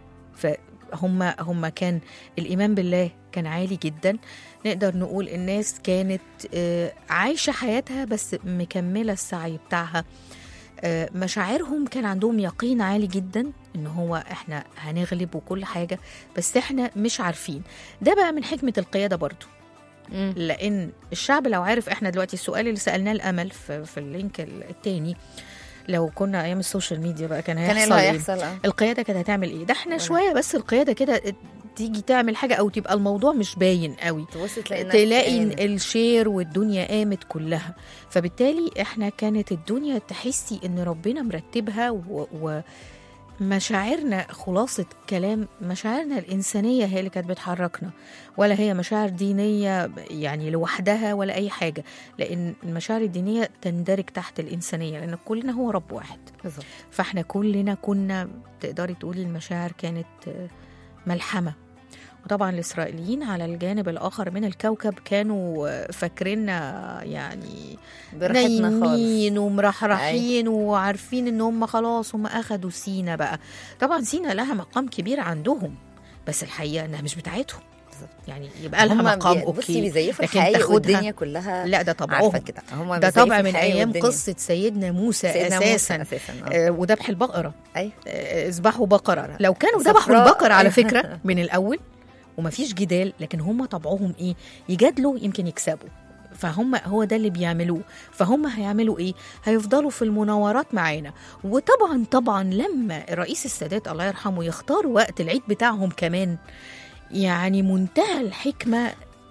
فهم هم كان الايمان بالله كان عالي جدا نقدر نقول الناس كانت آه، عايشه حياتها بس مكمله السعي بتاعها آه، مشاعرهم كان عندهم يقين عالي جدا ان هو احنا هنغلب وكل حاجه بس احنا مش عارفين ده بقى من حكمه القياده برضو مم. لان الشعب لو عارف احنا دلوقتي السؤال اللي سالناه الامل في, في اللينك التاني لو كنا ايام السوشيال ميديا بقى كان كان ايه هيحصل اللي ايه هيحصل اه القياده كانت هتعمل ايه ده احنا ولا- شويه بس القياده كده تيجي تعمل حاجه او تبقى الموضوع مش باين قوي تبص تلاقي الناس تلاقي قامت. الشير والدنيا قامت كلها فبالتالي احنا كانت الدنيا تحسي ان ربنا مرتبها و, و مشاعرنا خلاصة كلام مشاعرنا الإنسانية هي اللي كانت بتحركنا ولا هي مشاعر دينية يعني لوحدها ولا أي حاجة لأن المشاعر الدينية تندرج تحت الإنسانية لأن كلنا هو رب واحد بالظبط فاحنا كلنا كنا تقدري تقولي المشاعر كانت آه، ملحمة وطبعا الإسرائيليين على الجانب الآخر من الكوكب كانوا آه، فاكريننا يعني براحتنا خالص نايمين ومرحرحين وعارفين ان هم خلاص هم اخدوا سينا بقى طبعا سينا لها مقام كبير عندهم بس الحقيقه انها مش بتاعتهم بالظبط. يعني يبقى لها هما مقام بي- بصي اوكي بيزيفوا لكن الحقيقة تاخدها- والدنيا كلها لا ده عارفه طبعهم كده هم ده بيزيفوا طبع من الحقيقة ايام والدنيا. قصه سيدنا موسى سيدنا موسى اساسا اساسا اه آه، وذبح البقره ايوه آه، اذبحوا بقره بقرة. لو كانوا صفراء. ذبحوا البقره على أيوة. فكره من الاول ومفيش جدال لكن هم طبعهم ايه يجادلوا يمكن يكسبوا فهم هو ده اللي بيعملوه فهم هيعملوا ايه هيفضلوا في المناورات معانا وطبعا طبعا لما رئيس السادات الله يرحمه يختار وقت العيد بتاعهم كمان يعني منتهى الحكمه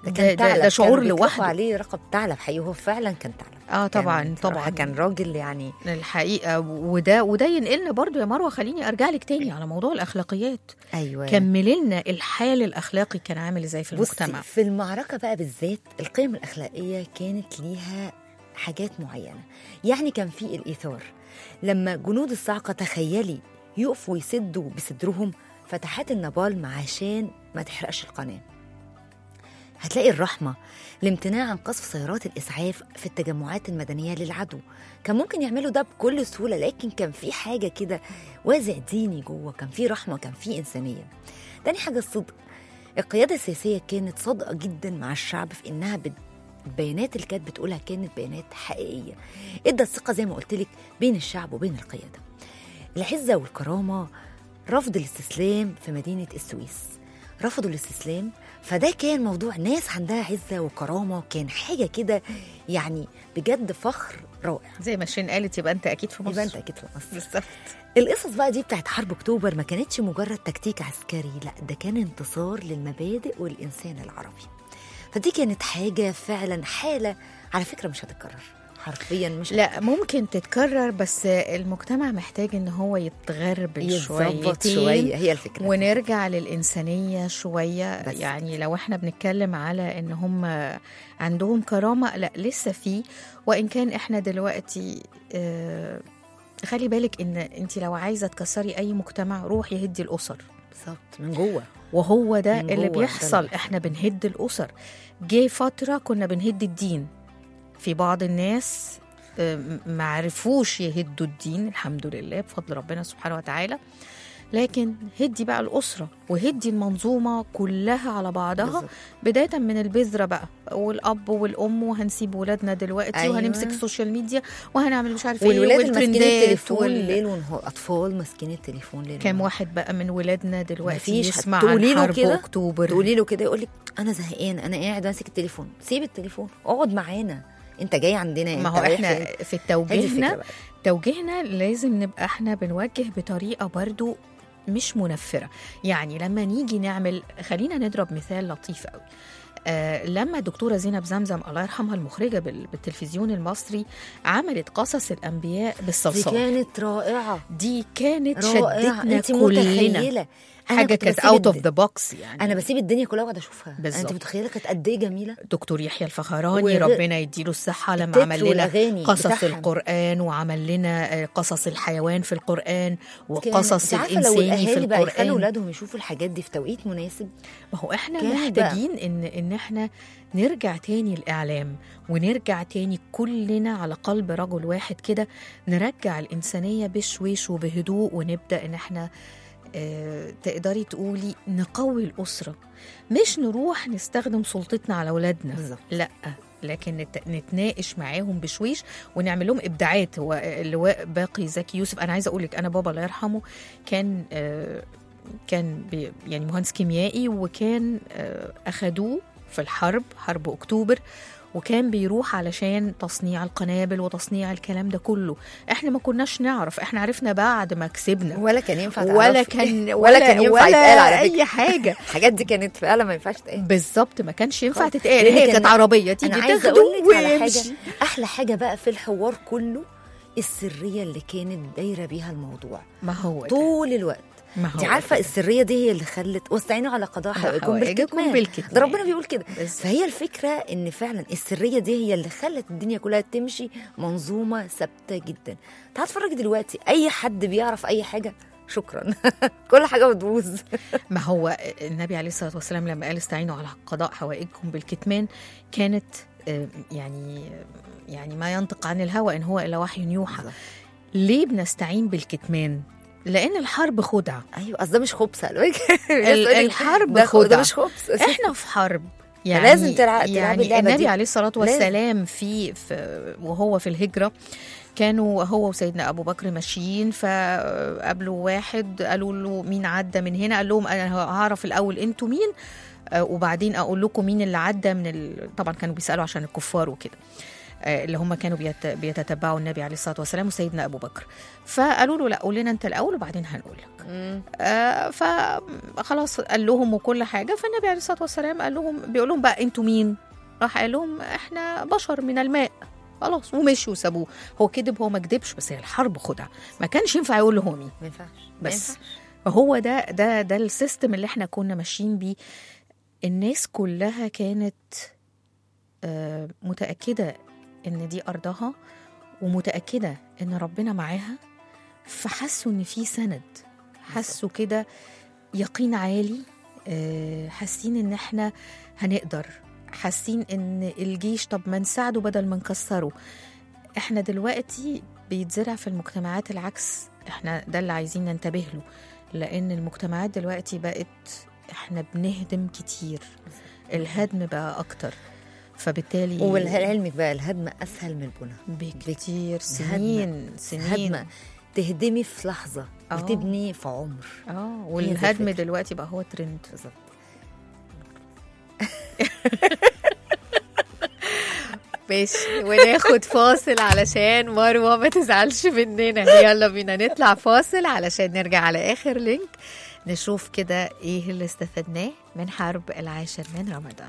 ده ده- كان ده- ثعلب ده شعور كانوا بيطلقوا لوحده. عليه رقم ثعلب حقيقي هو فعلا كان ثعلب اه طبعا كان بصراحة طبعا كان راجل يعني الحقيقه وده وده ينقلنا برضو يا مروه خليني ارجع لك تاني على موضوع الاخلاقيات ايوه كملي لنا الحال الاخلاقي كان عامل ازاي في المجتمع بصي في المعركة بقى بالذات القيم الأخلاقية كانت ليها حاجات معينة يعني كان في الإيثار لما جنود الصاعقة تخيلي يقفوا ويسدوا بصدرهم فتحات النابالم عشان ما تحرقش القناة هتلاقي الرحمة الامتناع عن قصف سيارات الإسعاف في التجمعات المدنية للعدو كان ممكن يعملوا ده بكل سهولة لكن كان في حاجة كده وازع ديني جوه كان في رحمة كان في إنسانية تاني حاجة الصدق القيادة السياسية كانت صادقة جدا مع الشعب في إنها بت... البيانات اللي كانت بتقولها كانت بيانات حقيقية ادى الثقة زي ما قلت لك بين الشعب وبين القيادة العزة والكرامة رفض الاستسلام في مدينة السويس رفضوا الاستسلام فده كان موضوع ناس عندها عزة وكرامة كان حاجة كده يعني بجد فخر رائع زي ما شين قالت يبقى انت اكيد في مصر يبقى انت اكيد في مصر بالظبط القصص بقى دي بتاعت حرب اكتوبر ما كانتش مجرد تكتيك عسكري لا ده كان انتصار للمبادئ والانسان العربي فدي كانت حاجه فعلا حاله على فكره مش هتتكرر حرفيا مش لا ممكن تتكرر بس المجتمع محتاج ان هو يتغربل يتظبط شويتين شويه هي الفكره ونرجع للإنسانية شوية بس. يعني لو احنا بنتكلم على ان هم عندهم كرامة لا لسه في وإن كان احنا دلوقتي آه، خلي بالك ان انت لو عايزة تكسري اي مجتمع روحي هدي الأسر بالظبط من جوه وهو ده من اللي جوه، ده بيحصل اللي احنا بنهد الأسر جه فترة كنا بنهد الدين في بعض الناس آه، ما عرفوش يهدوا الدين الحمد لله بفضل ربنا سبحانه وتعالى لكن هدي بقى الأسرة وهدي المنظومة كلها على بعضها بالظبط. بداية من البذرة بقى والأب والأم وهنسيب ولادنا دلوقتي أيوة. أيوة. وهنمسك السوشيال ميديا وهنعمل مش عارف والولاد ايه اللي ماسكين والترندات التليفون وال... ليل ونهار اطفال ماسكين التليفون ليل كام ونهار. واحد بقى من ولادنا دلوقتي مفيش حد. يسمع تقولي عن له حرب كده؟ أكتوبر تقولي له كده يقول لك انا زهقان انا قاعد ماسك التليفون سيب التليفون اقعد معانا انت جاي عندنا ما انت هو رايح احنا فين؟ في هي دي الفكرة توجيهنا بقى. توجيهنا لازم نبقى احنا بنوجه بطريقه برضو مش منفره يعني لما نيجي نعمل خلينا نضرب مثال لطيف قوي آه لما الدكتورة زينب زمزم الله يرحمها المخرجة بال- بالتلفزيون المصري عملت قصص الأنبياء دي بالصلصال كانت رائعه دي كانت رائعه شدتنا انت كلنا متخيله أنا حاجة كنت كانت بسيب اوت اوف الد- ذا بوكس يعني انا بسيب الدنيا كلها واقعد اشوفها بالظبط. انت متخيله كانت قد ايه جميله دكتور يحيى الفخراني وغير- ربنا يديله الصحة لما التتر عمل لنا والأغاني قصص بتاعها. القرآن وعمل لنا آه، قصص الحيوان في القرآن كان- وقصص انت عارفة لو الإنساني في الاهالي بقى يخلوا القرآن اولادهم يشوفوا الحاجات دي في توقيت مناسب ما هو احنا كان محتاجين ان ان احنا نرجع تاني الاعلام ونرجع تاني كلنا على قلب رجل واحد كده نرجع الانسانيه بشويش وبهدوء ونبدا ان احنا اه تقدري تقولي نقوي الاسره مش نروح نستخدم سلطتنا على اولادنا بالظبط لا لكن نت- نتناقش معاهم بشويش ونعمل لهم ابداعات هو اللواء باقي زكي يوسف انا عايزه اقول لك انا بابا الله يرحمه كان آه، كان بي يعني مهندس كيميائي وكان آه، اخدوه في الحرب حرب اكتوبر وكان بيروح علشان تصنيع القنابل وتصنيع الكلام ده كله احنا ما كناش نعرف احنا عرفنا بعد ما كسبنا ولا كان ينفع ولا تعرفي. كان ولا كان ينفع يتقال على فكره اي حاجه الحاجات دي كانت فعلا ما ينفعش تتقال بالظبط ما كانش ينفع خالص. تتقال لأن هي كان- كانت عربيه تيجي انا عايزه تاخده اقول لك على حاجه ويمشي احلى حاجه بقى في الحوار كله السريه اللي كانت دايره بيها الموضوع ما هو ده. طول الوقت ما هو انت عارفه ده. السريه دي هي اللي خلت واستعينوا على قضاء حوائجكم حوائجكم بالكتمان بالكتمان. ده ربنا بيقول كده بس- فهي الفكره ان فعلا السريه دي هي اللي خلت الدنيا كلها تمشي منظومه ثابته جدا تعال اتفرج دلوقتي اي حد بيعرف اي حاجه شكرا كل حاجه بتبوظ ما هو النبي عليه الصلاه والسلام لما قال استعينوا على قضاء حوائجكم بالكتمان كانت آه، يعني يعني ما ينطق عن الهوى ان هو الا وحي يوحى ليه بنستعين بالكتمان لان الحرب خدعه ايوه اصل ده مش خبث على فكره ال- الحرب ده, ده خدعة. مش خبث احنا في حرب يعني لازم تلع- تلعبي يعني اللعبة النبي دي. عليه الصلاه والسلام في, في وهو في الهجره كانوا هو وسيدنا ابو بكر ماشيين فقابلوا واحد قالوا له مين عدى من هنا قال لهم انا هعرف الاول انتوا مين آه، وبعدين اقول لكم مين اللي عدى من ال... طبعا كانوا بيسالوا عشان الكفار وكده آه، اللي هم كانوا بيت- بيتتبعوا النبي عليه الصلاه والسلام وسيدنا ابو بكر فقالوا له لا قول لنا انت الاول وبعدين هنقول لك مم. آه، فخلاص قال لهم وكل حاجه فالنبي عليه الصلاه والسلام قال لهم بيقول لهم بقى انتوا مين راح قال لهم احنا بشر من الماء خلاص ومشوا وسابوه هو كذب هو ما كذبش بس هي الحرب خدعه ما كانش ينفع يقول له هو مين ما ينفعش ما بس ينفعش. هو ده ده ده السيستم اللي احنا كنا ماشيين بيه الناس كلها كانت آه، متأكدة إن دي أرضها ومتأكدة إن ربنا معاها فحسوا إن في سند حسوا كده يقين عالي آه، حاسين إن إحنا هنقدر حاسين إن الجيش طب ما نساعده بدل ما نكسره إحنا دلوقتي بيتزرع في المجتمعات العكس إحنا ده اللي عايزين ننتبه له لأن المجتمعات دلوقتي بقت إحنا بنهدم كتير الهدم بقى أكتر فبالتالي ولعلمك بقى الهدم اسهل من البنى بكتير سنين سنين هدمه تهدمي في لحظه آه. وتبني في عمر اه هي والهدم الفكرة. دلوقتي بقى هو ترند بالظبط ماشي وناخد فاصل علشان مروه ما تزعلش مننا يلا بينا نطلع فاصل علشان نرجع على اخر لينك نشوف كده ايه اللي استفدناه من حرب العاشر من رمضان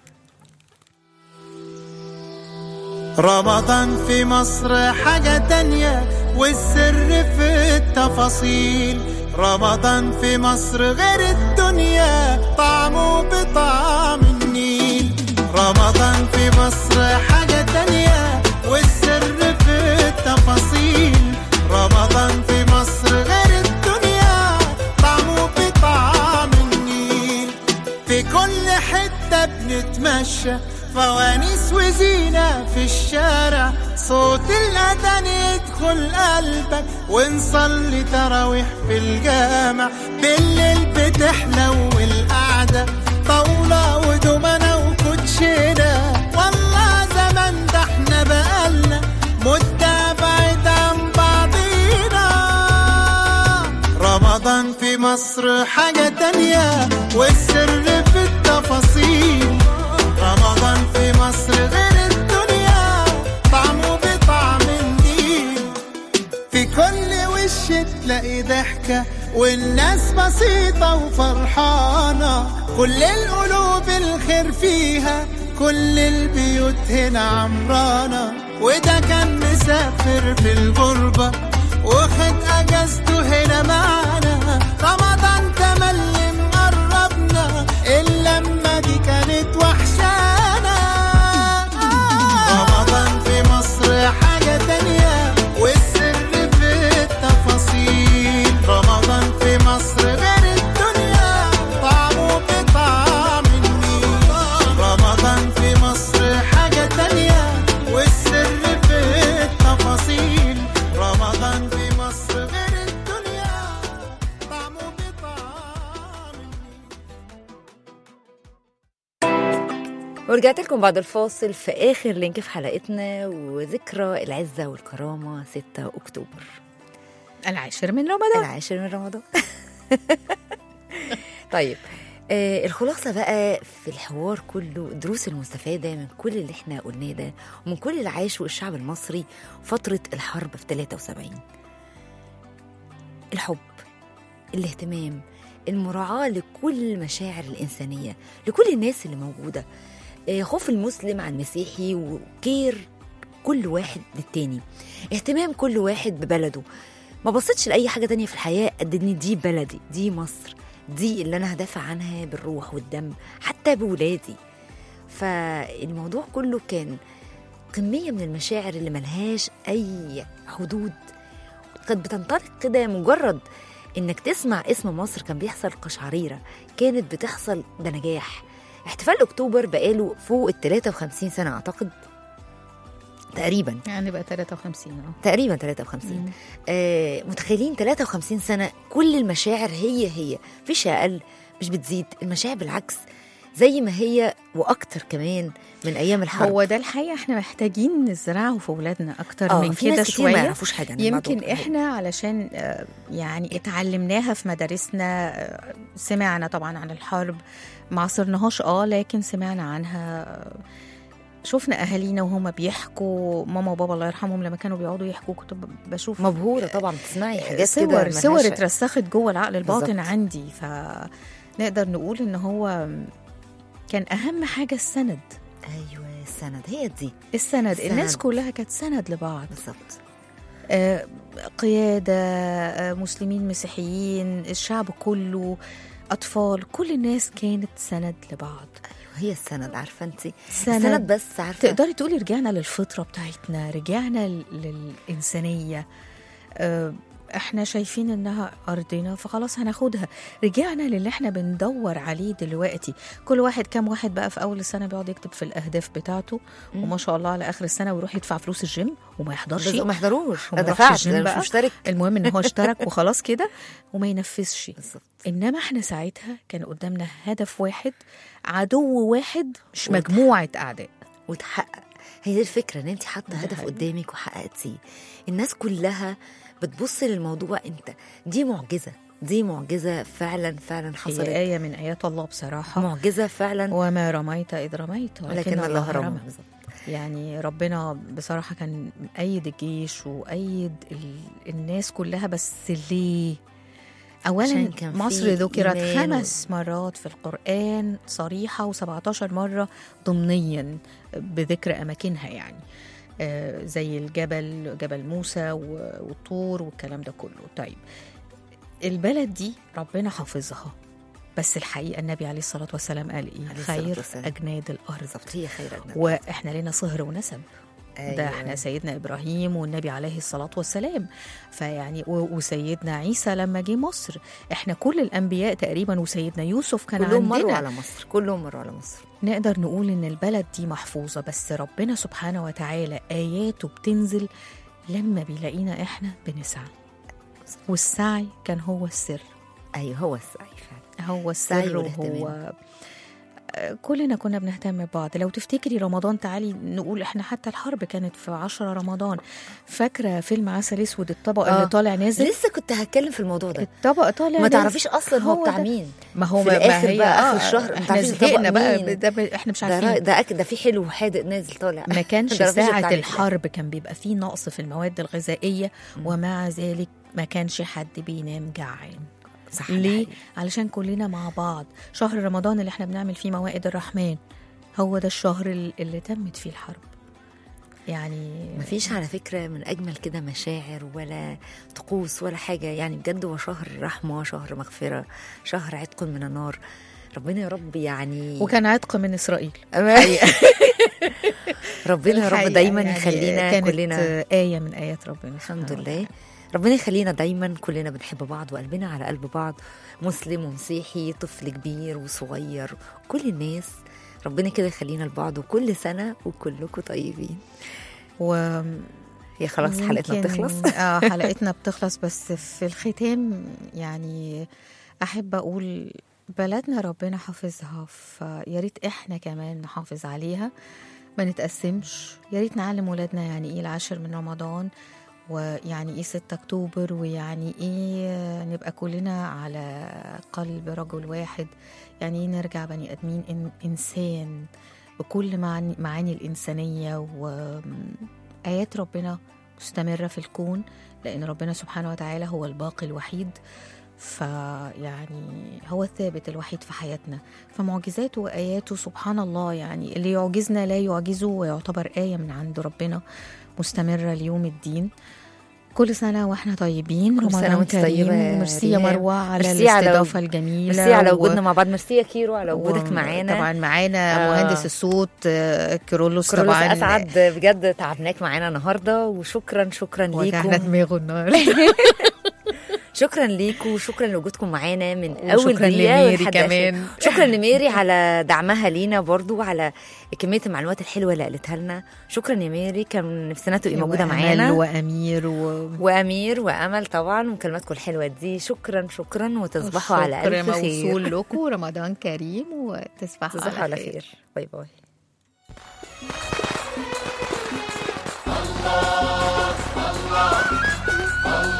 رمضان في مصر حاجة تانية والسر في التفاصيل رمضان في مصر غير الدنيا طعمه بطعم النيل رمضان في مصر حاجة تانية والسر في التفاصيل رمضان في مصر غير الدنيا طعمه بطعم النيل في كل حتة بنتمشى فوانيس وزينة في الشارع صوت الأذان يدخل قلبك ونصلي تراويح في الجامع بالليل بتحلو القعدة طاولة ودومنة وكوتشينة والله زمان ده احنا بقالنا مدة بعيد عن بعضينا رمضان في مصر حاجة تانية والسر في التفاصيل رمضان في مصر غير الدنيا طعمه بطعم النيل في كل وش تلاقي ضحكة والناس بسيطة وفرحانة كل القلوب الخير فيها كل البيوت هنا عمرانة وده كان مسافر في الغربة واخد اجازته هنا معانا رمضان تملي مقربنا اللمة دي كانت وحشانا رمضان في مصر حاجة تانية والسر في التفاصيل رمضان في مصر غير الدنيا طعمه بطعم النيل رمضان في مصر حاجة تانية والسر في التفاصيل رمضان في مصر غير الدنيا طعمه بطعم النيل ورجعت لكم بعد الفاصل في اخر لينك في حلقتنا وذكرى العزه والكرامه 6 اكتوبر العاشر من رمضان العاشر من رمضان طيب آه الخلاصة بقى في الحوار كله الدروس المستفادة من كل اللي احنا قلناه ده ومن كل اللي عاشه الشعب المصري فترة الحرب في 73 الحب الاهتمام المراعاة لكل المشاعر الإنسانية لكل الناس اللي موجودة آه، خوف المسلم عن المسيحي وكير كل واحد للتاني اهتمام كل واحد ببلده ما بصيتش لأي حاجة تانية في الحياة قد إن دي بلدي دي مصر دي اللي أنا هدافع عنها بالروح والدم حتى بولادي فالموضوع كله كان كمية من المشاعر اللي ملهاش أي حدود كانت بتنطلق كده مجرد إنك تسمع اسم مصر كان بيحصل قشعريرة كانت بتحصل ده نجاح احتفال أكتوبر بقاله فوق ال 53 سنة أعتقد تقريبا يعني بقى 53 اه تقريبا 53 آه متخيلين 53 سنة كل المشاعر هي هي مفيش أقل مش بتزيد المشاعر بالعكس زي ما هي وأكتر كمان من أيام الحرب هو ده الحقيقه احنا محتاجين نزرعه في اولادنا اكتر آه، من في كده ناس كتير ما شويه يعرفوش حاجة عن يمكن الموضوع. احنا علشان آه، يعني اتعلمناها في مدارسنا آه، سمعنا طبعا عن الحرب ما عصرناهاش اه لكن سمعنا عنها آه، شفنا اهالينا وهم بيحكوا ماما وبابا الله يرحمهم لما كانوا بيقعدوا يحكوا كنت ب- بشوف مبهوره طبعا بتسمعي حاجات كده صور ملهاش- صور اترسخت جوه العقل الباطن بالظبط. عندي فنقدر نقول ان هو كان اهم حاجه السند ايوه السند هي دي السند, السند. الناس كلها كانت سند لبعض بالظبط آه، قيادة آه، مسلمين مسيحيين الشعب كله أطفال كل الناس كانت سند لبعض هي السند عارفه انت سند. السند بس عارفه تقدري تقولي رجعنا للفطرة بتاعتنا رجعنا ل- للإنسانية آه، احنا شايفين انها ارضنا فخلاص هناخدها رجعنا للي احنا بندور عليه دلوقتي كل واحد كام واحد بقى في اول السنه بيقعد يكتب في الاهداف بتاعته مم. وما شاء الله على اخر السنه ويروح يدفع فلوس الجيم وما يحضرش بس ما يحضروش وما انا راحش دفعت الجيم أنا مش بقى. مشترك المهم ان هو اشترك وخلاص كده وما ينفذش بالظبط انما احنا ساعتها كان قدامنا هدف واحد عدو واحد مش وتح- مجموعه اعداء وتحقق هي دي الفكره ان انت حاطه ده هدف حقيقي. قدامك وحققتيه الناس كلها بتبص للموضوع انت دي معجزه دي معجزه فعلا فعلا هي حصلت ايه من ايات الله بصراحه معجزه فعلا وما رميت اذ رميت ولكن الله رمى بالظبط يعني ربنا بصراحه كان مأيد الجيش وأيد ال... الناس كلها بس ليه اولا عشان كان في مصر ذكرت إيمان و- خمس مرات في القران صريحه و17 مره ضمنيا بذكر اماكنها يعني آه، زي الجبل جبل موسى و- والطور والكلام ده كله طيب البلد دي ربنا حافظها بس الحقيقه النبي عليه الصلاه والسلام قال ايه عليه الصلاة خير والسلام. اجناد الارض بالظبط هي خير أجنبي. واحنا لنا صهر ونسب أيوة. ده احنا سيدنا ابراهيم والنبي عليه الصلاه والسلام فيعني و- وسيدنا عيسى لما جه مصر احنا كل الانبياء تقريبا وسيدنا يوسف كان كلهم مروا عندنا على مصر كلهم مروا على مصر نقدر نقول ان البلد دي محفوظه بس ربنا سبحانه وتعالى اياته بتنزل لما بيلاقينا احنا بنسعى والسعي كان هو السر ايوه هو السعي فعلا هو السعي السر والاهتمام. وهو آه، كلنا كنا بنهتم ببعض لو تفتكري رمضان تعالي نقول احنا حتى الحرب كانت في عشرة رمضان فاكرة فيلم عسل اسود الطبق آه. اللي طالع نازل لسه كنت هتكلم في الموضوع ده الطبق طالع ما نازل. تعرفيش اصلا هو بتاع ده. مين ما هو في ما- ما الآخر هي بقى آخر آه، الشهر، ما احنا تعرفيش الطبق زهقنا بقى مين. ده ب- احنا مش ده, را- عارفين ده أكل ده في حلو وحادق نازل طالع ما كانش ما تعرفيش ساعة بتاع مين. الحرب كان بيبقى فيه نقص في المواد الغذائية ومع ذلك ما كانش حد بينام جعان صح ده ليه؟ حقيقي. علشان كلنا مع بعض شهر رمضان اللي احنا بنعمل فيه موائد الرحمن هو ده الشهر ال- اللي تمت فيه الحرب يعني مفيش على فكرة من أجمل كده مشاعر ولا طقوس ولا حاجة يعني بجد هو شهر رحمة شهر مغفرة شهر عتق من النار ربنا يا رب يعني وكان عتق من اسرائيل ربنا يا رب الحقيقة دايما يعني يخلينا كانت كلنا آية من آيات ربنا الحمد سبحانه لله ربنا يخلينا دايما كلنا بنحب بعض وقلبنا على قلب بعض مسلم ومسيحي طفل كبير وصغير كل الناس ربنا كده يخلينا لبعض وكل سنة وكلكم طيبين و هي خلاص حلقتنا يمكن- بتخلص اه حلقتنا بتخلص بس في الختام يعني احب اقول بلدنا ربنا حافظها فيا ريت احنا كمان نحافظ عليها ما نتقسمش يا ريت نعلم ولادنا يعني ايه العاشر من رمضان ويعني ايه 6 اكتوبر ويعني ايه نبقى كلنا على قلب رجل واحد يعني ايه نرجع بني ادمين إن انسان بكل معاني, معاني الانسانيه وايات ربنا مستمره في الكون لان ربنا سبحانه وتعالى هو الباقي الوحيد فيعني هو الثابت الوحيد في حياتنا فمعجزاته وآياته سبحان الله يعني اللي يعجزنا لا يعجزه ويعتبر آية من عند ربنا مستمرة ليوم الدين كل سنة واحنا طيبين كل سنة رمضان وانت كريم طيبة يا ميرسي يا ريهام. مروة على ميرسي على- الاستضافة الجميلة ميرسي على و- وجودنا مع بعض ميرسي يا كيرو على وجودك و- معانا طبعا معانا آه. مهندس الصوت آه، كيرولوس كرولوس طبعا اسعد بجد تعبناك معانا النهارده وشكرا شكرا وجعنا ليكم دماغه النهارده شكرا ليكم وشكرا لوجودكم معانا من اول وشكرا دقيقه لميري لحد آخر. كمان. شكرا لميري على دعمها لينا برضو على كميه المعلومات الحلوه اللي قالتها لنا شكرا يا ميري كان نفسنا تبقي موجوده وأمل معانا وامير و... وامير وامل طبعا ومكالماتكم الحلوه دي شكرا شكرا وتصبحوا على الشكر الف خير موصول لكم رمضان كريم وتصبحوا تصبحوا على خير باي باي الله